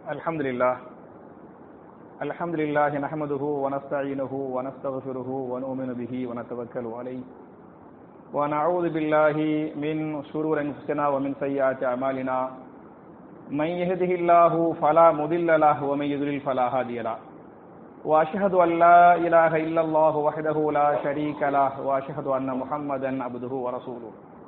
الحمد لله الحمد لله نحمده ونستعينه ونستغفره ونؤمن به ونتوكل عليه ونعوذ بالله من شرور انفسنا ومن سيئات اعمالنا من يهده الله فلا مضل له ومن يضلل فلا هادي له واشهد ان لا اله الا الله وحده لا شريك له واشهد ان محمدا عبده ورسوله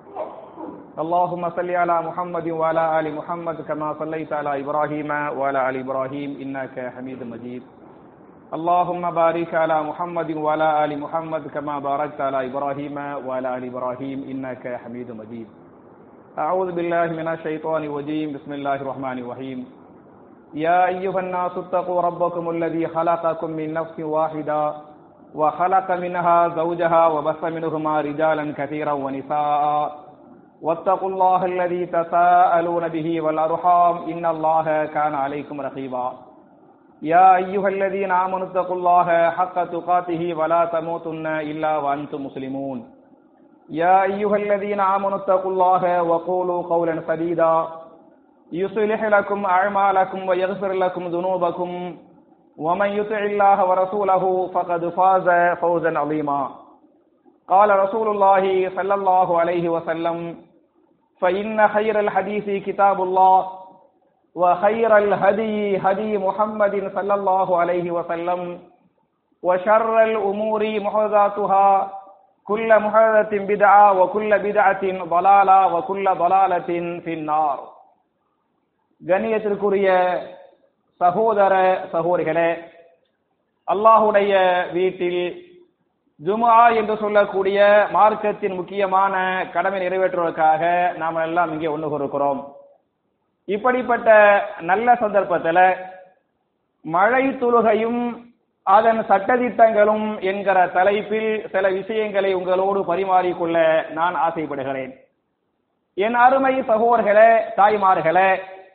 اللهم صل على محمد وعلى ال محمد كما صليت على ابراهيم وعلى ال ابراهيم انك حميد مجيد اللهم بارك على محمد وعلى ال محمد كما باركت على ابراهيم وعلى ال ابراهيم انك حميد مجيد اعوذ بالله من الشيطان الرجيم بسم الله الرحمن الرحيم يا ايها الناس اتقوا ربكم الذي خلقكم من نفس واحده وخلق منها زوجها وبث منهما رجالا كثيرا ونساء واتقوا الله الذي تساءلون به والأرحام إن الله كان عليكم رقيبا يا أيها الذين آمنوا اتقوا الله حق تقاته ولا تموتن إلا وأنتم مسلمون يا أيها الذين آمنوا اتقوا الله وقولوا قولا سديدا يصلح لكم أعمالكم ويغفر لكم ذنوبكم ومن يطع الله ورسوله فقد فاز فوزا عظيما قال رسول الله صلى الله عليه وسلم فإن خير الحديث كتاب الله وخير الهدي هدي محمد صلى الله عليه وسلم وشر الأمور محدثاتها كل محدثة بدعة وكل بدعة ضلالة وكل ضلالة في النار கண்ணியத்திற்குரிய சகோதர சகோதரிகளே அல்லாஹுடைய வீட்டில் ஜுமா என்று சொல்லக்கூடிய மார்க்கத்தின் முக்கியமான கடமை நிறைவேற்றுவதற்காக நாம் எல்லாம் இங்கே ஒன்று கொடுக்கிறோம் இப்படிப்பட்ட நல்ல சந்தர்ப்பத்தில் மழை துலுகையும் அதன் சட்டதிட்டங்களும் என்கிற தலைப்பில் சில விஷயங்களை உங்களோடு பரிமாறிக்கொள்ள நான் ஆசைப்படுகிறேன் என் அருமை சகோதர்களே தாய்மார்களே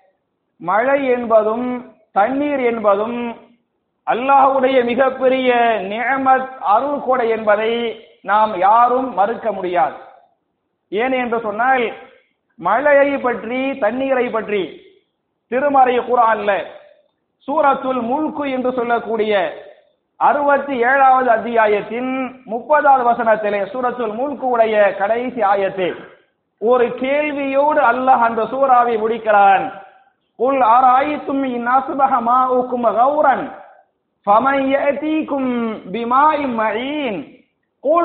மழை என்பதும் தண்ணீர் என்பதும் அல்லாஹுடைய மிகப்பெரிய நியமத் அருள் கொடை என்பதை நாம் யாரும் மறுக்க முடியாது ஏன் என்று சொன்னால் மழையை பற்றி தண்ணீரை பற்றி திருமறை குரான்ல சூரத்துல் முல்கு என்று சொல்லக்கூடிய அறுபத்தி ஏழாவது அத்தியாயத்தின் முப்பதாவது வசனத்திலே சூரத்துல் முல்கு உடைய கடைசி ஆயத்து ஒரு கேள்வியோடு அல்லாஹ் அந்த சூறாவை முடிக்கிறான் உல் ஆராய்த்தும் இந்நசுபக மாவுக்கும் கௌரன் فمن يأتيكم بماء معين قل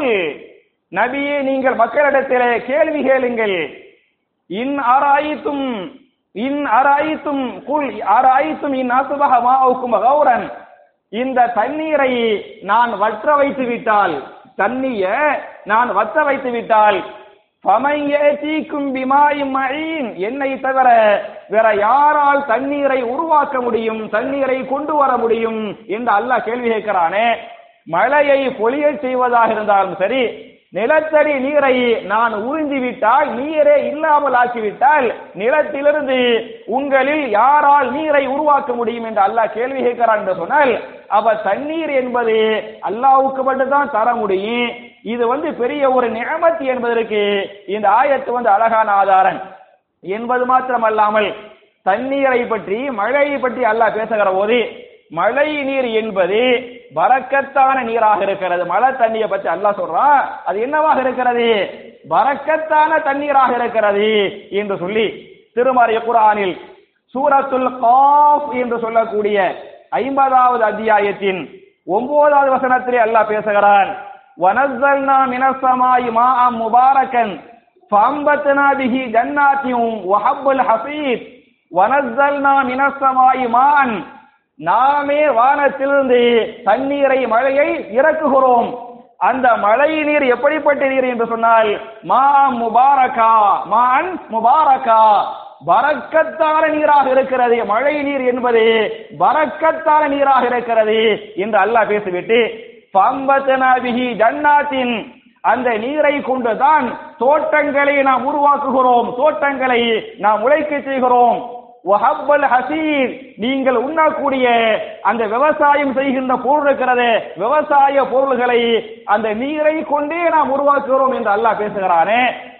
நபியே நீங்கள் மக்களிடத்திலே கேள்வி கேளுங்கள் இன் ஆராயித்தும் இன் ஆராயித்தும் குல் ஆராயித்தும் இன் அசுபக மாவுக்கும் கௌரன் இந்த தண்ணீரை நான் வற்ற வைத்து விட்டால் தண்ணிய நான் வற்ற வைத்து விட்டால் பமையீக்கும் பிமாயும் மழீன் என்னை தவிர வேற யாரால் தண்ணீரை உருவாக்க முடியும் தண்ணீரை கொண்டு வர முடியும் என்று அல்லாஹ் கேள்வி கேட்கிறானே மழையை பொழிய செய்வதாக இருந்தாலும் சரி நிலத்தடி நீரை நான் உறிஞ்சி விட்டால் நீரே இல்லாமல் ஆக்கிவிட்டால் நிலத்திலிருந்து உங்களில் யாரால் நீரை உருவாக்க முடியும் என்று அல்லாஹ் கேள்வி கேட்கிறான் என்று சொன்னால் அவ தண்ணீர் என்பது அல்லாவுக்கு மட்டும்தான் தர முடியும் இது வந்து பெரிய ஒரு நியமத் என்பதற்கு இந்த ஆயத்து வந்து அழகான ஆதாரம் என்பது மாத்திரமல்லாமல் தண்ணீரை பற்றி மழையை பற்றி அல்லாஹ் பேசுகிற போது மழை நீர் என்பது பறக்கத்தான நீராக இருக்கிறது மழை தண்ணியை பற்றி அல்லாஹ் சொல்றான் அது என்னவாக இருக்கிறது பறக்கத்தான தண்ணீராக இருக்கிறது என்று சொல்லி திருமறை குரானில் சூரத்துல் காஃப் என்று சொல்லக்கூடிய ஐம்பதாவது அத்தியாயத்தின் ஒன்பதாவது வசனத்திலே அல்லாஹ் பேசுகிறான் ونزلنا من السماء ماء مباركا فأنبتنا به جنات وحب الحصيد ونزلنا من السماء ماء நாமே வானத்திலிருந்து தண்ணீரை மழையை இறக்குகிறோம் அந்த மழை நீர் எப்படிப்பட்ட நீர் என்று சொன்னால் மா முபாரகா மான் முபாரகா பறக்கத்தான நீராக இருக்கிறது மழை நீர் என்பது பறக்கத்தான நீராக இருக்கிறது என்று அல்லாஹ் பேசிவிட்டு பம்பத்தனாபிகி ஜன்னாத்தின் அந்த நீரை கொண்டுதான் தோட்டங்களை நாம் உருவாக்குகிறோம் தோட்டங்களை நாம் உழைக்க செய்கிறோம் வஹப்பல் ஹசீர் நீங்கள் உண்ணக்கூடிய அந்த விவசாயம் செய்கின்ற பொருள் இருக்கிறது விவசாய பொருள்களை அந்த நீரை கொண்டே நாம் உருவாக்குகிறோம் என்று அல்லாஹ் பேசுகிறானே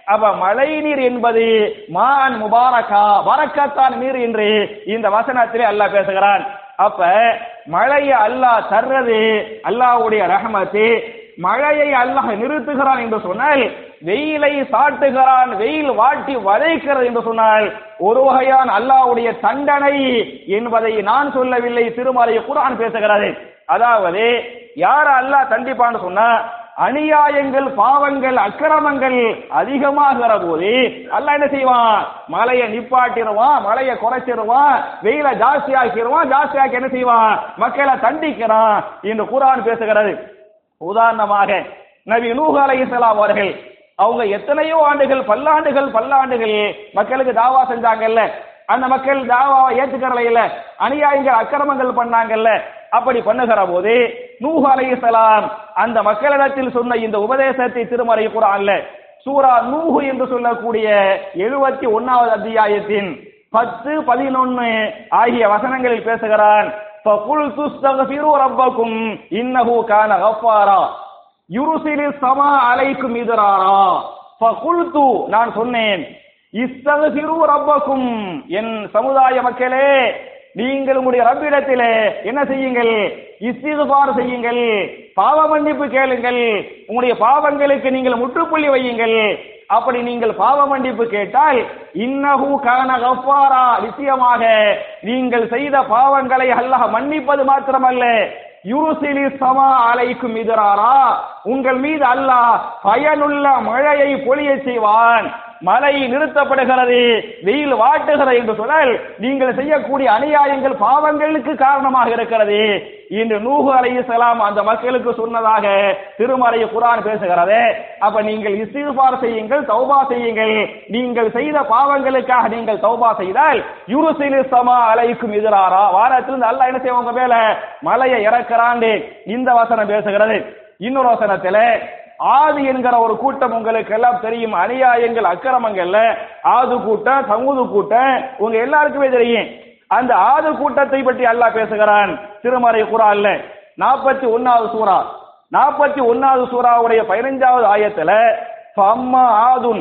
அப்ப மழை நீர் என்பது மான் முபாரக்கா வரக்கத்தான் நீர் என்று இந்த வசனத்திலே அல்லாஹ் பேசுகிறான் அப்ப மழையை அல்லாஹ் தர்றது அல்லாஹ்வுடைய ரஹமத்து மழையை அல்லாஹ் நிறுத்துகிறான் என்று சொன்னால் வெயிலை சாட்டுகிறான் வெயில் வாட்டி வதைக்கிறது என்று சொன்னால் ஒரு வகையான அல்லாஹ்வுடைய தண்டனை என்பதை நான் சொல்லவில்லை திருமலை குர்ஆன் பேசுகிறது அதாவது யார அல்லாஹ் தண்டிப்பான்னு சொன்னா அநியாயங்கள் பாவங்கள் அக்கிரமங்கள் அதிகமாகிற போது அல்லாஹ் என்ன செய்வான் மழையை நிப்பாட்டிடுவான் மழையை குறைச்சிடுவான் வெயில ஜாஸ்தி ஆக்கிடுவான் ஜாஸ்தி ஆக்கி என்ன செய்வான் மக்களை தண்டிக்கிறான் என்று குர்ஆன் பேசுகிறது உதாரணமாக நபி நூஹ் அலைஹிஸ்ஸலாம் அவர்கள் அவங்க எத்தனையோ ஆண்டுகள் பல்லாண்டுகள் பல்லாண்டுகள் மக்களுக்கு தாவா செஞ்சாங்கல்ல அந்த மக்கள் தாவாவை ஏத்துக்கிறல இல்ல அநியாயங்கள் அக்கிரமங்கள் பண்ணாங்கல்ல அப்படி பண்ணுகிற போது நூஹ் அலைஹிஸ்ஸலாம் அந்த மக்களிடத்தில் சொன்ன இந்த உபதேசத்தை திருமறை குரான்ல சூரா நூஹு என்று சொல்லக்கூடிய எழுபத்தி ஒன்னாவது அத்தியாயத்தின் பத்து பதினொன்னு ஆகிய வசனங்களில் பேசுகிறான் فَقُلْتُ اسْتَغْفِرُوا رَبَّكُمْ إِنَّهُ كَانَ غَفَّارًا يُرْسِلِ السَّمَاءَ عَلَيْكُمْ مِدْرَارًا فَقُلْتُ நான் சொன்னேன் இஸ்தகசிரு ரப்பக்கும் என் சமுதாய மக்களே நீங்கள் உங்களுடைய ரப்பிடத்திலே என்ன செய்யுங்கள் இஸ்திகுபார் செய்யுங்கள் பாவ மன்னிப்பு கேளுங்கள் உங்களுடைய பாவங்களுக்கு நீங்கள் முற்றுப்புள்ளி வையுங்கள் அப்படி நீங்கள் பாவ மன்னிப்பு கேட்டால் இன்னஹு கான கஃபாரா நிச்சயமாக நீங்கள் செய்த பாவங்களை அல்லாஹ் மன்னிப்பது மாத்திரமல்ல யுருசிலி சமா அலைக்கும் எதிராரா உங்கள் மீது அல்லாஹ் பயனுள்ள மழையை பொழிய செய்வான் மழை நிறுத்தப்படுகிறது வெயில் வாட்டுகிறது என்று சொன்னால் நீங்கள் செய்யக்கூடிய அநியாயங்கள் பாவங்களுக்கு காரணமாக இருக்கிறது இன்று நூஹு அலைஹிஸ்ஸலாம் அந்த மக்களுக்கு சொன்னதாக திருமறை குரான் பேசுகிறது அப்ப நீங்கள் இஸ்திஃபார் செய்யுங்கள் தௌபா செய்யுங்கள் நீங்கள் செய்த பாவங்களுக்காக நீங்கள் தௌபா செய்தால் யுருசிலு சமா அலைக்கும் எதிராரா வாரத்திலிருந்து அல்லாஹ் என்ன செய்வாங்க மேல மலையை இறக்கிறாண்டு இந்த வசனம் பேசுகிறது இன்னொரு வசனத்துல ஆது என்கிற ஒரு கூட்டம் உங்களுக்கு எல்லாம் தெரியும் அநியாயங்கள் அக்கிரமங்கள்ல ஆது கூட்டம் சமூது கூட்டம் உங்க எல்லாருக்குமே தெரியும் அந்த ஆது கூட்டத்தை பற்றி அல்லாஹ் பேசுகிறான் திருமறை குரான்ல நாற்பத்தி ஒன்னாவது சூரா நாற்பத்தி ஒன்னாவது சூறாவுடைய பதினஞ்சாவது ஆயத்துல ஃபம்மா ஆதுன்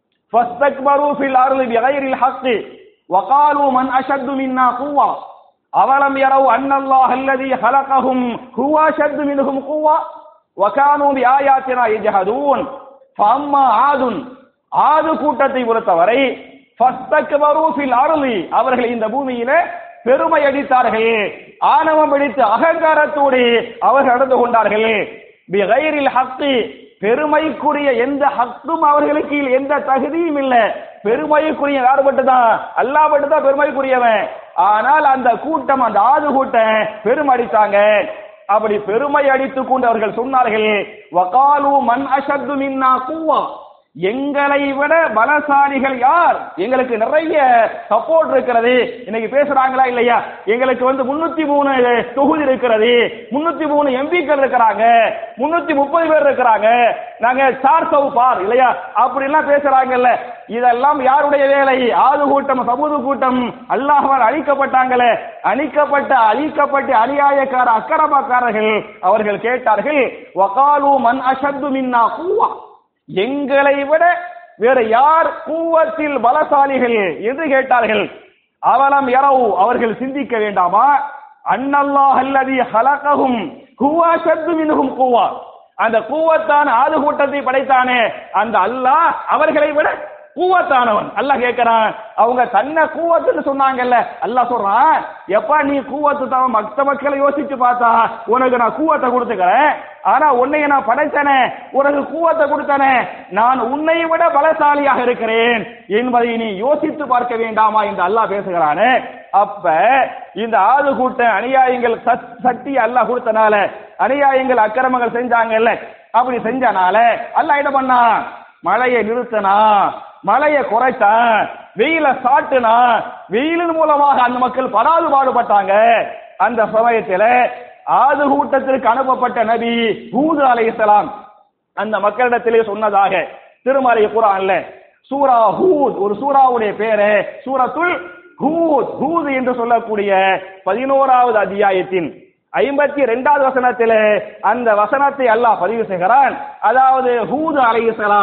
فاستكبروا في الارض بغير الحق وقالوا من اشد منا قوه اولم يروا ان الله الذي خلقهم هو اشد منهم قوه وكانوا بآياتنا يجحدون فأما عاد ஆது கூட்டத்தை பொறுத்தவரை ஃபஸ்தக்பரு ஃபில் அர்லி அவர்கள் இந்த பூமியில பெருமை அடித்தார்கள் ஆணவம் பிடித்து அகங்காரத்தோடு அவர்கள் நடந்து கொண்டார்கள் பிகைரில் ஹக்கு பெருமைக்குரிய எந்த ஹக்கும் அவர்களுக்கு எந்த தகுதியும் இல்ல பெருமைக்குரிய யார் மட்டும்தான் அல்லா மட்டும்தான் பெருமைக்குரியவன் ஆனால் அந்த கூட்டம் அந்த ஆது கூட்டம் பெருமடித்தாங்க அப்படி பெருமை அடித்துக் கொண்டு அவர்கள் சொன்னார்கள் வகாலு மன் அஷத்து மின்னா கூவா எங்களை விட பலசாலிகள் யார் எங்களுக்கு நிறைய சப்போர்ட் இருக்கிறது இன்னைக்கு பேசுறாங்களா இல்லையா எங்களுக்கு வந்து முன்னூத்தி மூணு தொகுதி இருக்கிறது முன்னூத்தி மூணு எம்பிக்கள் இருக்கிறாங்க முன்னூத்தி முப்பது பேர் இருக்கிறாங்க நாங்க சார் சவு பார் இல்லையா அப்படி எல்லாம் பேசுறாங்கல்ல இதெல்லாம் யாருடைய வேலை ஆது கூட்டம் சமூக கூட்டம் அல்லாஹால் அழிக்கப்பட்டாங்களே அழிக்கப்பட்ட அழிக்கப்பட்ட அநியாயக்கார அக்கிரமக்காரர்கள் அவர்கள் கேட்டார்கள் வகாலு மன் அஷத்து மின்னா கூவா எங்களை விட வேற யார் கூவத்தில் பலசாலிகள் என்று கேட்டார்கள் அவலம் எரவு அவர்கள் சிந்திக்க வேண்டாமா அன்னல்லாஹ் அல்லதி ஹலகஹும் ஹுவா ஷத்து மின்ஹும் கூவா அந்த கூவத்தான ஆது கூட்டத்தை படைத்தானே அந்த அல்லாஹ் அவர்களை விட கூவத்தானவன் அல்லாஹ் கேட்கிறான் அவங்க தன்னை கூவத்துன்னு சொன்னாங்கல்ல அல்லாஹ் சொல்றான் எப்பா நீ கூவத்து தான் மத்த மக்களை யோசிச்சு பார்த்தா உனக்கு நான் கூவத்தை கொடுத்துக்கிறேன் ஆனா உன்னைய நான் படைத்தனே உனக்கு கூவத்தை கொடுத்தனே நான் உன்னை விட பலசாலியாக இருக்கிறேன் என்பதை நீ யோசித்து பார்க்க வேண்டாமா என்று அல்லாஹ் பேசுகிறானே அப்ப இந்த ஆது கூட்ட அநியாயங்கள் சக்தி அல்லாஹ் கொடுத்தனால அநியாயங்கள் அக்கிரமங்கள் செஞ்சாங்கல்ல அப்படி செஞ்சனால அல்லாஹ் என்ன பண்ணா மழையை நிறுத்தனா மழையை குறைத்தான் வெயில சாட்டுனா வெயிலின் மூலமாக அந்த மக்கள் படாது பாடுபட்டாங்க அந்த சமயத்துல ஆது கூட்டத்திற்கு அனுப்பப்பட்ட நபி ஹூது அலைஹிஸ்ஸலாம் அந்த மக்களிடத்திலே சொன்னதாக திருமறை குரான்ல சூரா ஹூத் ஒரு சூராவுடைய பேரு சூரத்துல் ஹூத் ஹூத் என்று சொல்லக்கூடிய பதினோராவது அத்தியாயத்தின் ஐம்பத்தி இரண்டாவது வசனத்திலே அந்த வசனத்தை அல்லாஹ் பதிவு செய்கிறான் அதாவது ஹூது அலைஹிஸ்ஸலாம்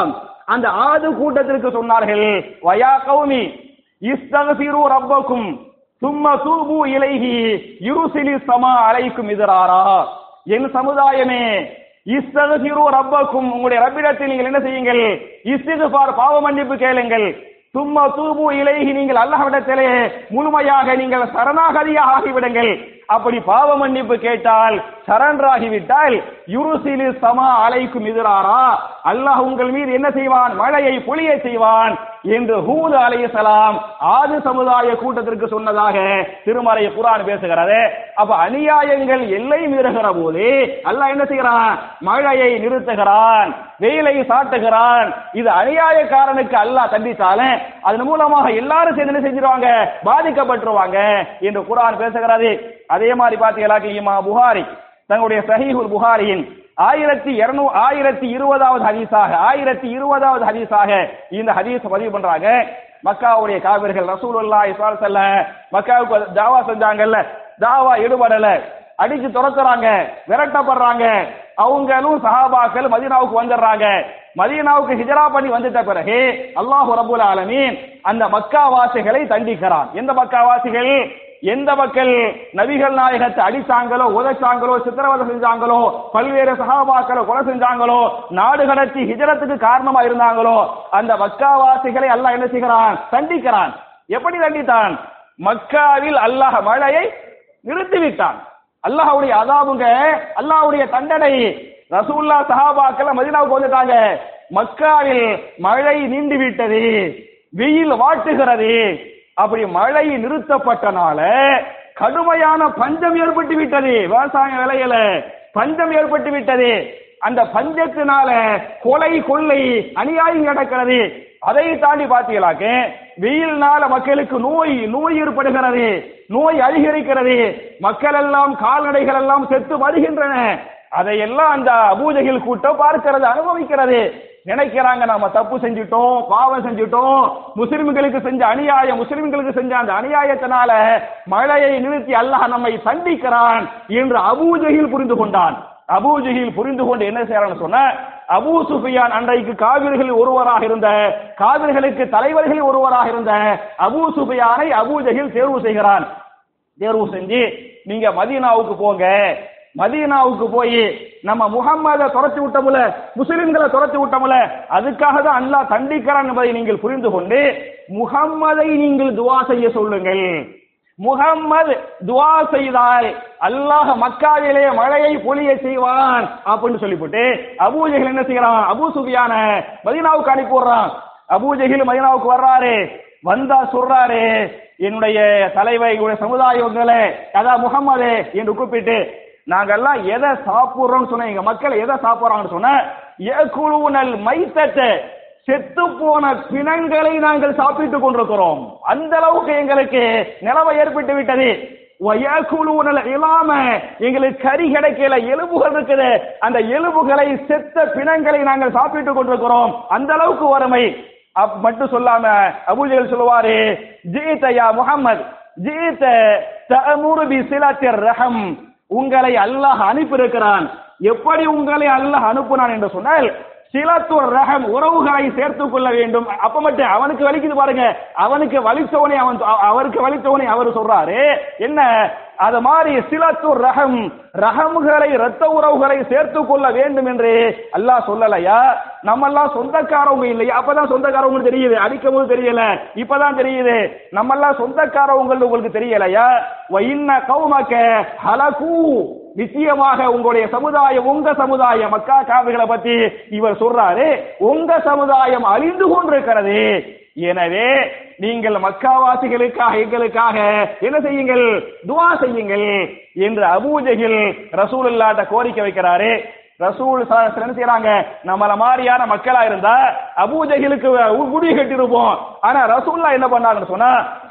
அந்த ஆது கூட்டத்திற்கு சொன்னார்கள் வயா கௌமி இஸ்தகசிரு ரப்பக்கும் சும்ம தூபு இலைஹி யுருசிலி சமா அலைக்கும் இதராரா என் சமுதாயமே இஸ்தகசிரு ரப்பக்கும் உங்களுடைய ரப்பிடத்தில் நீங்கள் என்ன செய்யுங்கள் இஸ்திகுபார் பாவ மன்னிப்பு கேளுங்கள் சும்மா தூபு இலைஹி நீங்கள் அல்லாஹ்விடத்திலே முழுமையாக நீங்கள் சரணாகதியாக ஆகிவிடுங்கள் அப்படி பாவ மன்னிப்பு கேட்டால் சரணராகிவிட்டால் யுருசிலு சமா அலைக்கும் எதிராரா அல்லாஹ் உங்கள் மீது என்ன செய்வான் மழையை பொழிய செய்வான் என்று ஹூத் அலைஹிஸ்ஸலாம் ஆது சமுதாய கூட்டத்திற்கு சொன்னதாக திருமறை குர்ஆன் பேசுகிறது அப்ப அநியாயங்கள் எல்லை மீறுகிற போது அல்லாஹ் என்ன செய்கிறான் மழையை நிறுத்துகிறான் வெயிலை சாட்டுகிறான் இது அநியாயக்காரனுக்கு அல்லாஹ் தண்டித்தாலும் அதன் மூலமாக எல்லாரும் சேர்ந்து என்ன செஞ்சிருவாங்க பாதிக்கப்பட்டுருவாங்க என்று குர்ஆன் பேசுகிறது அதே மாதிரி பாத்தீங்களா இமா புகாரி தங்களுடைய சஹீஹுல் புகாரியின் ஆயிரத்தி இருநூ ஆயிரத்தி இருபதாவது ஹதீஸாக ஆயிரத்தி இருபதாவது ஹதீஸாக இந்த ஹதீஸ் பதிவு பண்றாங்க மக்காவுடைய காவிர்கள் ரசூலுல்லாஹி ஸல்லல்லாஹு அலைஹி வஸல்லம் மக்காவுக்கு தாவா செஞ்சாங்கல்ல தாவா ஈடுபடல அடிச்சு துரத்துறாங்க விரட்டப்படுறாங்க அவங்களும் சஹாபாக்கள் மதீனாவுக்கு வந்துடுறாங்க மதீனாவுக்கு ஹிஜரா பண்ணி வந்துட்ட பிறகு அல்லாஹ் ரபுல் ஆலமீன் அந்த மக்காவாசிகளை தண்டிக்கிறான் எந்த மக்காவாசிகள் எந்த மக்கள் நபிகள் நாயகத்தை அடிச்சாங்களோ உதைச்சாங்களோ சித்திரவதை செஞ்சாங்களோ பல்வேறு சகாபாக்களை கொலை செஞ்சாங்களோ நாடு கடத்தி ஹிஜரத்துக்கு காரணமா இருந்தாங்களோ அந்த மக்காவாசிகளை அல்லாஹ் என்ன செய்கிறான் தண்டிக்கிறான் எப்படி தண்டித்தான் மக்காவில் அல்லாஹ் மழையை நிறுத்திவிட்டான் அல்லாஹ்வுடைய அதாபுங்க அல்லாஹ்வுடைய தண்டனை ரசூல்லா சஹாபாக்கள் மதீனாவுக்கு வந்துட்டாங்க மக்காவில் மழை நீண்டு விட்டது வெயில் வாட்டுகிறது அப்படி மழை நிறுத்தப்பட்டனால கடுமையான பஞ்சம் ஏற்பட்டு விட்டது விவசாய விலையில பஞ்சம் ஏற்பட்டு விட்டது அந்த பஞ்சத்தினால கொலை கொள்ளை அநியாயம் நடக்கிறது அதை தாண்டி பாத்தீங்களாக்க வெயில்னால மக்களுக்கு நோய் நோய் ஏற்படுகிறது நோய் அதிகரிக்கிறது மக்கள் எல்லாம் கால்நடைகள் எல்லாம் செத்து வருகின்றன அதையெல்லாம் அந்த அபூஜகில் கூட்டம் பார்க்கிறது அனுபவிக்கிறது நினைக்கிறாங்க நாம தப்பு செஞ்சுட்டோம் பாவம் செஞ்சுட்டோம் முஸ்லிம்களுக்கு செஞ்ச அநியாயம் முஸ்லிம்களுக்கு செஞ்ச அந்த அநியாயத்தினால மழையை நிறுத்தி அல்லாஹ் நம்மை தண்டிக்கிறான் என்று அபூஜகில் புரிந்து கொண்டான் அபூஜகில் புரிந்து கொண்டு என்ன செய்யறான்னு சொன்ன அபூ சுஃபியான் அன்றைக்கு காவிர்களில் ஒருவராக இருந்த காவிர்களுக்கு தலைவர்களில் ஒருவராக இருந்த அபூ சுஃபியானை அபூஜகில் தேர்வு செய்கிறான் தேர்வு செஞ்சு நீங்க மதீனாவுக்கு போங்க மதீனாவுக்கு போய் நம்ம முகம்மதை துரத்தி விட்டோம்ல முஸ்லிம்களை துரத்தி விட்டோம்ல அதுக்காக தான் அல்லாஹ் தண்டிக்கிறான் என்பதை நீங்கள் புரிந்து கொண்டு முகம்மதை நீங்கள் துவா செய்ய சொல்லுங்கள் முகம்மது துவா செய்தால் அல்லாஹ் மக்காவிலே மழையை பொழிய செய்வான் அப்படின்னு சொல்லிவிட்டு அபூஜகில் என்ன செய்யறான் அபூ சுபியான மதீனாவுக்கு அனுப்பி விடுறான் அபூஜகில் மதீனாவுக்கு வர்றாரு வந்தா சொல்றாரு என்னுடைய தலைவர் எங்களுடைய சமுதாயங்களே அதான் முகம்மது என்று கூப்பிட்டு நாங்கெல்லாம் எதை சாப்பிடுறோம்னு சொன்ன எங்க மக்கள் எதை சாப்பிடுறாங்கன்னு சொன்ன ஏகுழுவுனல் மைத்தத்தை செத்து போன பிணங்களை நாங்கள் சாப்பிட்டுக் கொண்டிருக்கிறோம் அந்த அளவுக்கு எங்களுக்கு நிலைமை ஏற்பட்டு விட்டது வயக்குழுவுனல் இல்லாம எங்களுக்கு கறி கிடைக்கல எலும்புகள் இருக்குது அந்த எலும்புகளை செத்த பிணங்களை நாங்கள் சாப்பிட்டுக் கொண்டிருக்கிறோம் அந்த அளவுக்கு வறுமை அப் மட்டும் சொல்லாம அபூஜல் சொல்லுவாரு ஜீத்தயா முகமது ஜீத்த தமுரு பி சிலத்திர் ரஹம் உங்களை அல்லாஹ் அனுப்பியிருக்கிறான் எப்படி உங்களை அல்லாஹ் அனுப்புனான் என்று சொன்னால் சிலத்துர் ரகம் உறவுகளை சேர்த்துக் கொள்ள வேண்டும் அப்ப மட்டும் அவனுக்கு வலிக்குது பாருங்க அவனுக்கு வலித்தவனே அவன் அவருக்கு வலித்தவனே அவர் சொல்றாரு என்ன அது மாதிரி சிலத்துர் ரகம் ரகம்களை இரத்த உறவுகளை சேர்த்துக் கொள்ள வேண்டும் என்று அல்லாஹ் சொல்லலையா நம்ம எல்லாம் சொந்தக்காரவங்க இல்லையா அப்பதான் சொந்தக்காரவங்க தெரியுது அடிக்கும் போது தெரியல இப்பதான் தெரியுது நம்ம எல்லாம் சொந்தக்காரவங்க உங்களுக்கு தெரியலையா இன்ன கௌமக்க ஹலகு நிச்சயமாக உங்களுடைய சமுதாயம் உங்க சமுதாயம் மக்கா காவிகளை பத்தி இவர் சொல்றாரு உங்க சமுதாயம் அழிந்து கொண்டிருக்கிறது எனவே நீங்கள் மக்காவாசிகளுக்காக எங்களுக்காக என்ன செய்யுங்கள் துவா செய்யுங்கள் என்று அபூஜகில் ரசூலுல்லாட்ட கோரிக்கை வைக்கிறாரு ரசூல் என்ன செய்யறாங்க நம்மள மாதிரியான மக்களா இருந்தா அபூஜகிலுக்கு முடி கட்டிருப்போம் ஆனா ரசூல்லா என்ன பண்ணாங்கன்னு சொன்னா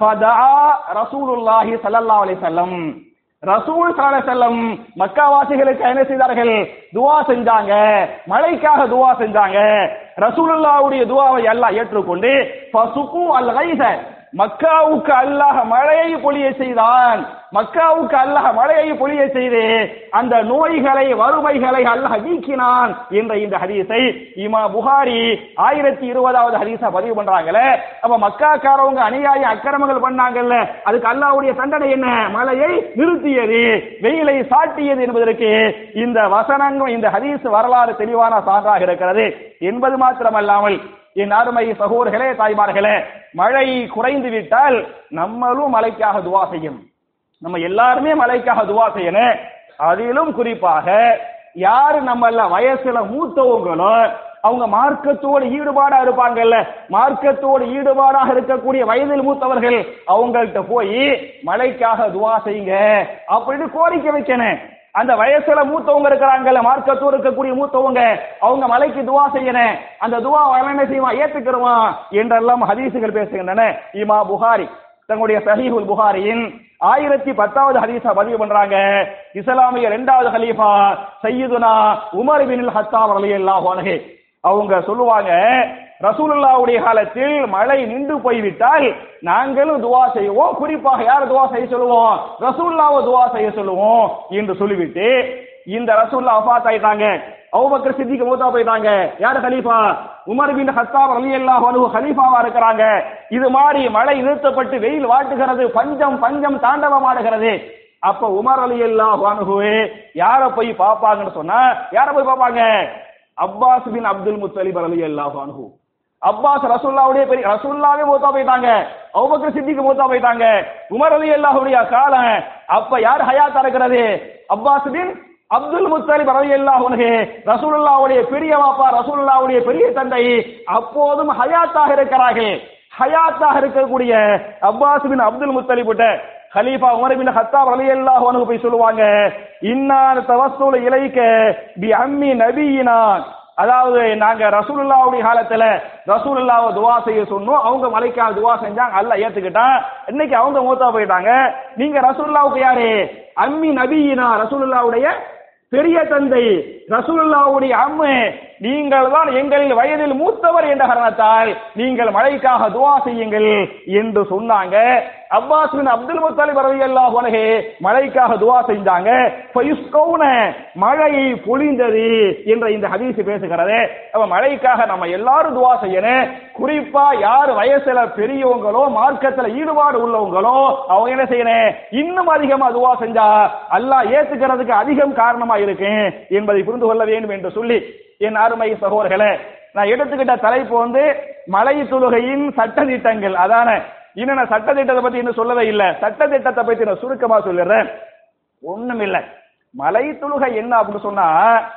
ரசூலுல்லாஹி சல்லல்லாஹு அலைஹி வஸல்லம் ரசூல் சால செல்லம் மக்காவாசிகளுக்கு என்ன செய்தார்கள் துவா செஞ்சாங்க மழைக்காக துவா செஞ்சாங்க ரசூலுல்லாவுடைய துவாவை எல்லாம் ஏற்றுக்கொண்டு பசுகு அல் கைச மக்காவுக்கு அல்லாஹ் மழையை பொழிய செய்தான் மக்காவுக்கு அல்லாஹ் மழையை பொழிய செய்து அந்த நோய்களை வறுமைகளை அல்லாஹ் நீக்கினான் என்ற இந்த ஹதீஸை இமா புகாரி ஆயிரத்தி இருபதாவது ஹதீஸா பதிவு பண்றாங்களே அப்ப மக்காக்காரவங்க அநியாய அக்கிரமங்கள் பண்ணாங்கல்ல அதுக்கு அல்லாஹ்வுடைய தண்டனை என்ன மழையை நிறுத்தியது வெயிலை சாட்டியது என்பதற்கு இந்த வசனங்கள் இந்த ஹதீஸ் வரலாறு தெளிவான சான்றாக இருக்கிறது என்பது மாத்திரமல்லாமல் என் அருமை சகோதரர்களே தாய்மார்களே மழை குறைந்து விட்டால் நம்மளும் மழைக்காக துவா செய்யும் நம்ம எல்லாருமே மழைக்காக துவா செய்யணும் அதிலும் குறிப்பாக யாரு நம்மள வயசுல மூத்தவங்களோ அவங்க மார்க்கத்தோடு ஈடுபாடா இருப்பாங்கல்ல மார்க்கத்தோடு ஈடுபாடாக இருக்கக்கூடிய வயதில் மூத்தவர்கள் அவங்கள்ட்ட போய் மழைக்காக துவா செய்யுங்க அப்படின்னு கோரிக்கை வைக்கணும் அந்த வயசுல மூத்தவங்க இருக்கிறாங்கல்ல மார்க்கத்தோடு இருக்கக்கூடிய மூத்தவங்க அவங்க மலைக்கு துவா செய்யணும் அந்த துவா அவன் என்ன செய்வான் ஏத்துக்கிறவான் என்றெல்லாம் ஹதீசுகள் பேசுகின்றன இமா புகாரி தங்களுடைய சஹீஹுல் புகாரியின் ஆயிரத்தி பத்தாவது ஹதீஸா பதிவு பண்றாங்க இஸ்லாமிய இரண்டாவது ஹலீஃபா சையதுனா உமர் பின் ஹத்தாப் ரலியல்லாஹு அன்ஹு அவங்க சொல்லுவாங்க ரசூலுல்லாவுடைய காலத்தில் மழை நின்று போய்விட்டால் நாங்களும் துவா செய்வோம் குறிப்பாக யார் துவா செய்ய சொல்லுவோம் ரசூல்லாவை துவா செய்ய சொல்லுவோம் என்று சொல்லிவிட்டு இந்த ரசூல்லா வஃபாத் ஆயிட்டாங்க அபூபக்கர் சித்திக்கு மூத்தா போயிட்டாங்க யார் ஹலீஃபா உமர் பின் ஹத்தாப் ரலியல்லாஹு அன்ஹு ஹலீஃபாவா இருக்கிறாங்க இது மாதிரி மழை நிறுத்தப்பட்டு வெயில் வாட்டுகிறது பஞ்சம் பஞ்சம் தாண்டவமாடுகிறது அப்ப உமர் ரலியல்லாஹு அன்ஹு யார போய் பாப்பாங்கன்னு சொன்னா யார போய் பாப்பாங்க அப்பாஸ் பின் அப்துல் முத்தலிப் ரலியல்லாஹு அன்ஹு அப்பாஸ் ரசூல்லாவுடைய பெரிய ரசூல்லாவே மூத்தா போயிட்டாங்க அபூபக்கர் சித்திக்கு மூத்தா போயிட்டாங்க உமர் ரலியல்லாஹுடைய காலம் அப்ப யார் ஹயாத்தா இருக்கிறது அப்பாஸ் பின் அப்துல் முத்தலிப் ரலியல்லாஹு அன்ஹு ரசூலுல்லாஹ்வுடைய பெரிய வாப்பா ரசூலுல்லாஹ்வுடைய பெரிய தந்தை அப்போதும் ஹயாத்தாக இருக்கிறார்கள் ஹயாத்தாக இருக்கக்கூடிய அப்பாஸ் பின் அப்துல் முத்தலிப் கிட்ட ஹலீஃபா உமர் பின் ஹத்தாப் ரலியல்லாஹு அன்ஹு போய் சொல்லுவாங்க இன்னார் தவஸ்ஸுல இலைக்க பி அம்மி நபியினா அதாவது நாங்க ரசூலுல்லாவுடைய காலத்துல ரசூலுல்லாவை துவா செய்ய சொன்னோம் அவங்க மலைக்காக துவா செஞ்சாங்க அல்ல ஏத்துக்கிட்டான் இன்னைக்கு அவங்க மூத்தா போயிட்டாங்க நீங்க ரசூலுல்லாவுக்கு யாரு அம்மி நபியினா ரசூலுல்லாவுடைய பெரிய தந்தை ரசூலுல்லாவுடைய அம்மு நீங்கள் தான் எங்களில் வயதில் மூத்தவர் என்ற காரணத்தால் நீங்கள் மழைக்காக துவா செய்யுங்கள் என்று சொன்னாங்க அப்பாஸ் பின் அப்துல் முத்தாலிப் ரலியல்லாஹு அன்ஹு மழைக்காக துவா செஞ்சாங்க ஃபயுஸ்கௌன மழை பொழிந்தது என்ற இந்த ஹதீஸ் பேசுகிறது அப்ப மழைக்காக நம்ம எல்லாரும் துவா செய்யணும் குறிப்பா யார் வயசுல பெரியவங்களோ மார்க்கத்துல ஈடுபாடு உள்ளவங்களோ அவங்க என்ன செய்யணும் இன்னும் அதிகமா துவா செஞ்சா அல்லாஹ் ஏத்துக்கிறதுக்கு அதிகம் காரணமா இருக்கு என்பதை புரிந்து கொள்ள வேண்டும் என்று சொல்லி என் அருமை சகோதரர்களே நான் எடுத்துக்கிட்ட தலைப்பு வந்து மலை தொழுகையின் சட்ட திட்டங்கள் அதான இன்னும் நான் சட்ட திட்டத்தை பத்தி இன்னும் சொல்லவே இல்லை சட்ட திட்டத்தை பத்தி நான் சுருக்கமா சொல்லிடுறேன் ஒண்ணும் இல்லை மலை தொழுகை என்ன அப்படின்னு சொன்னா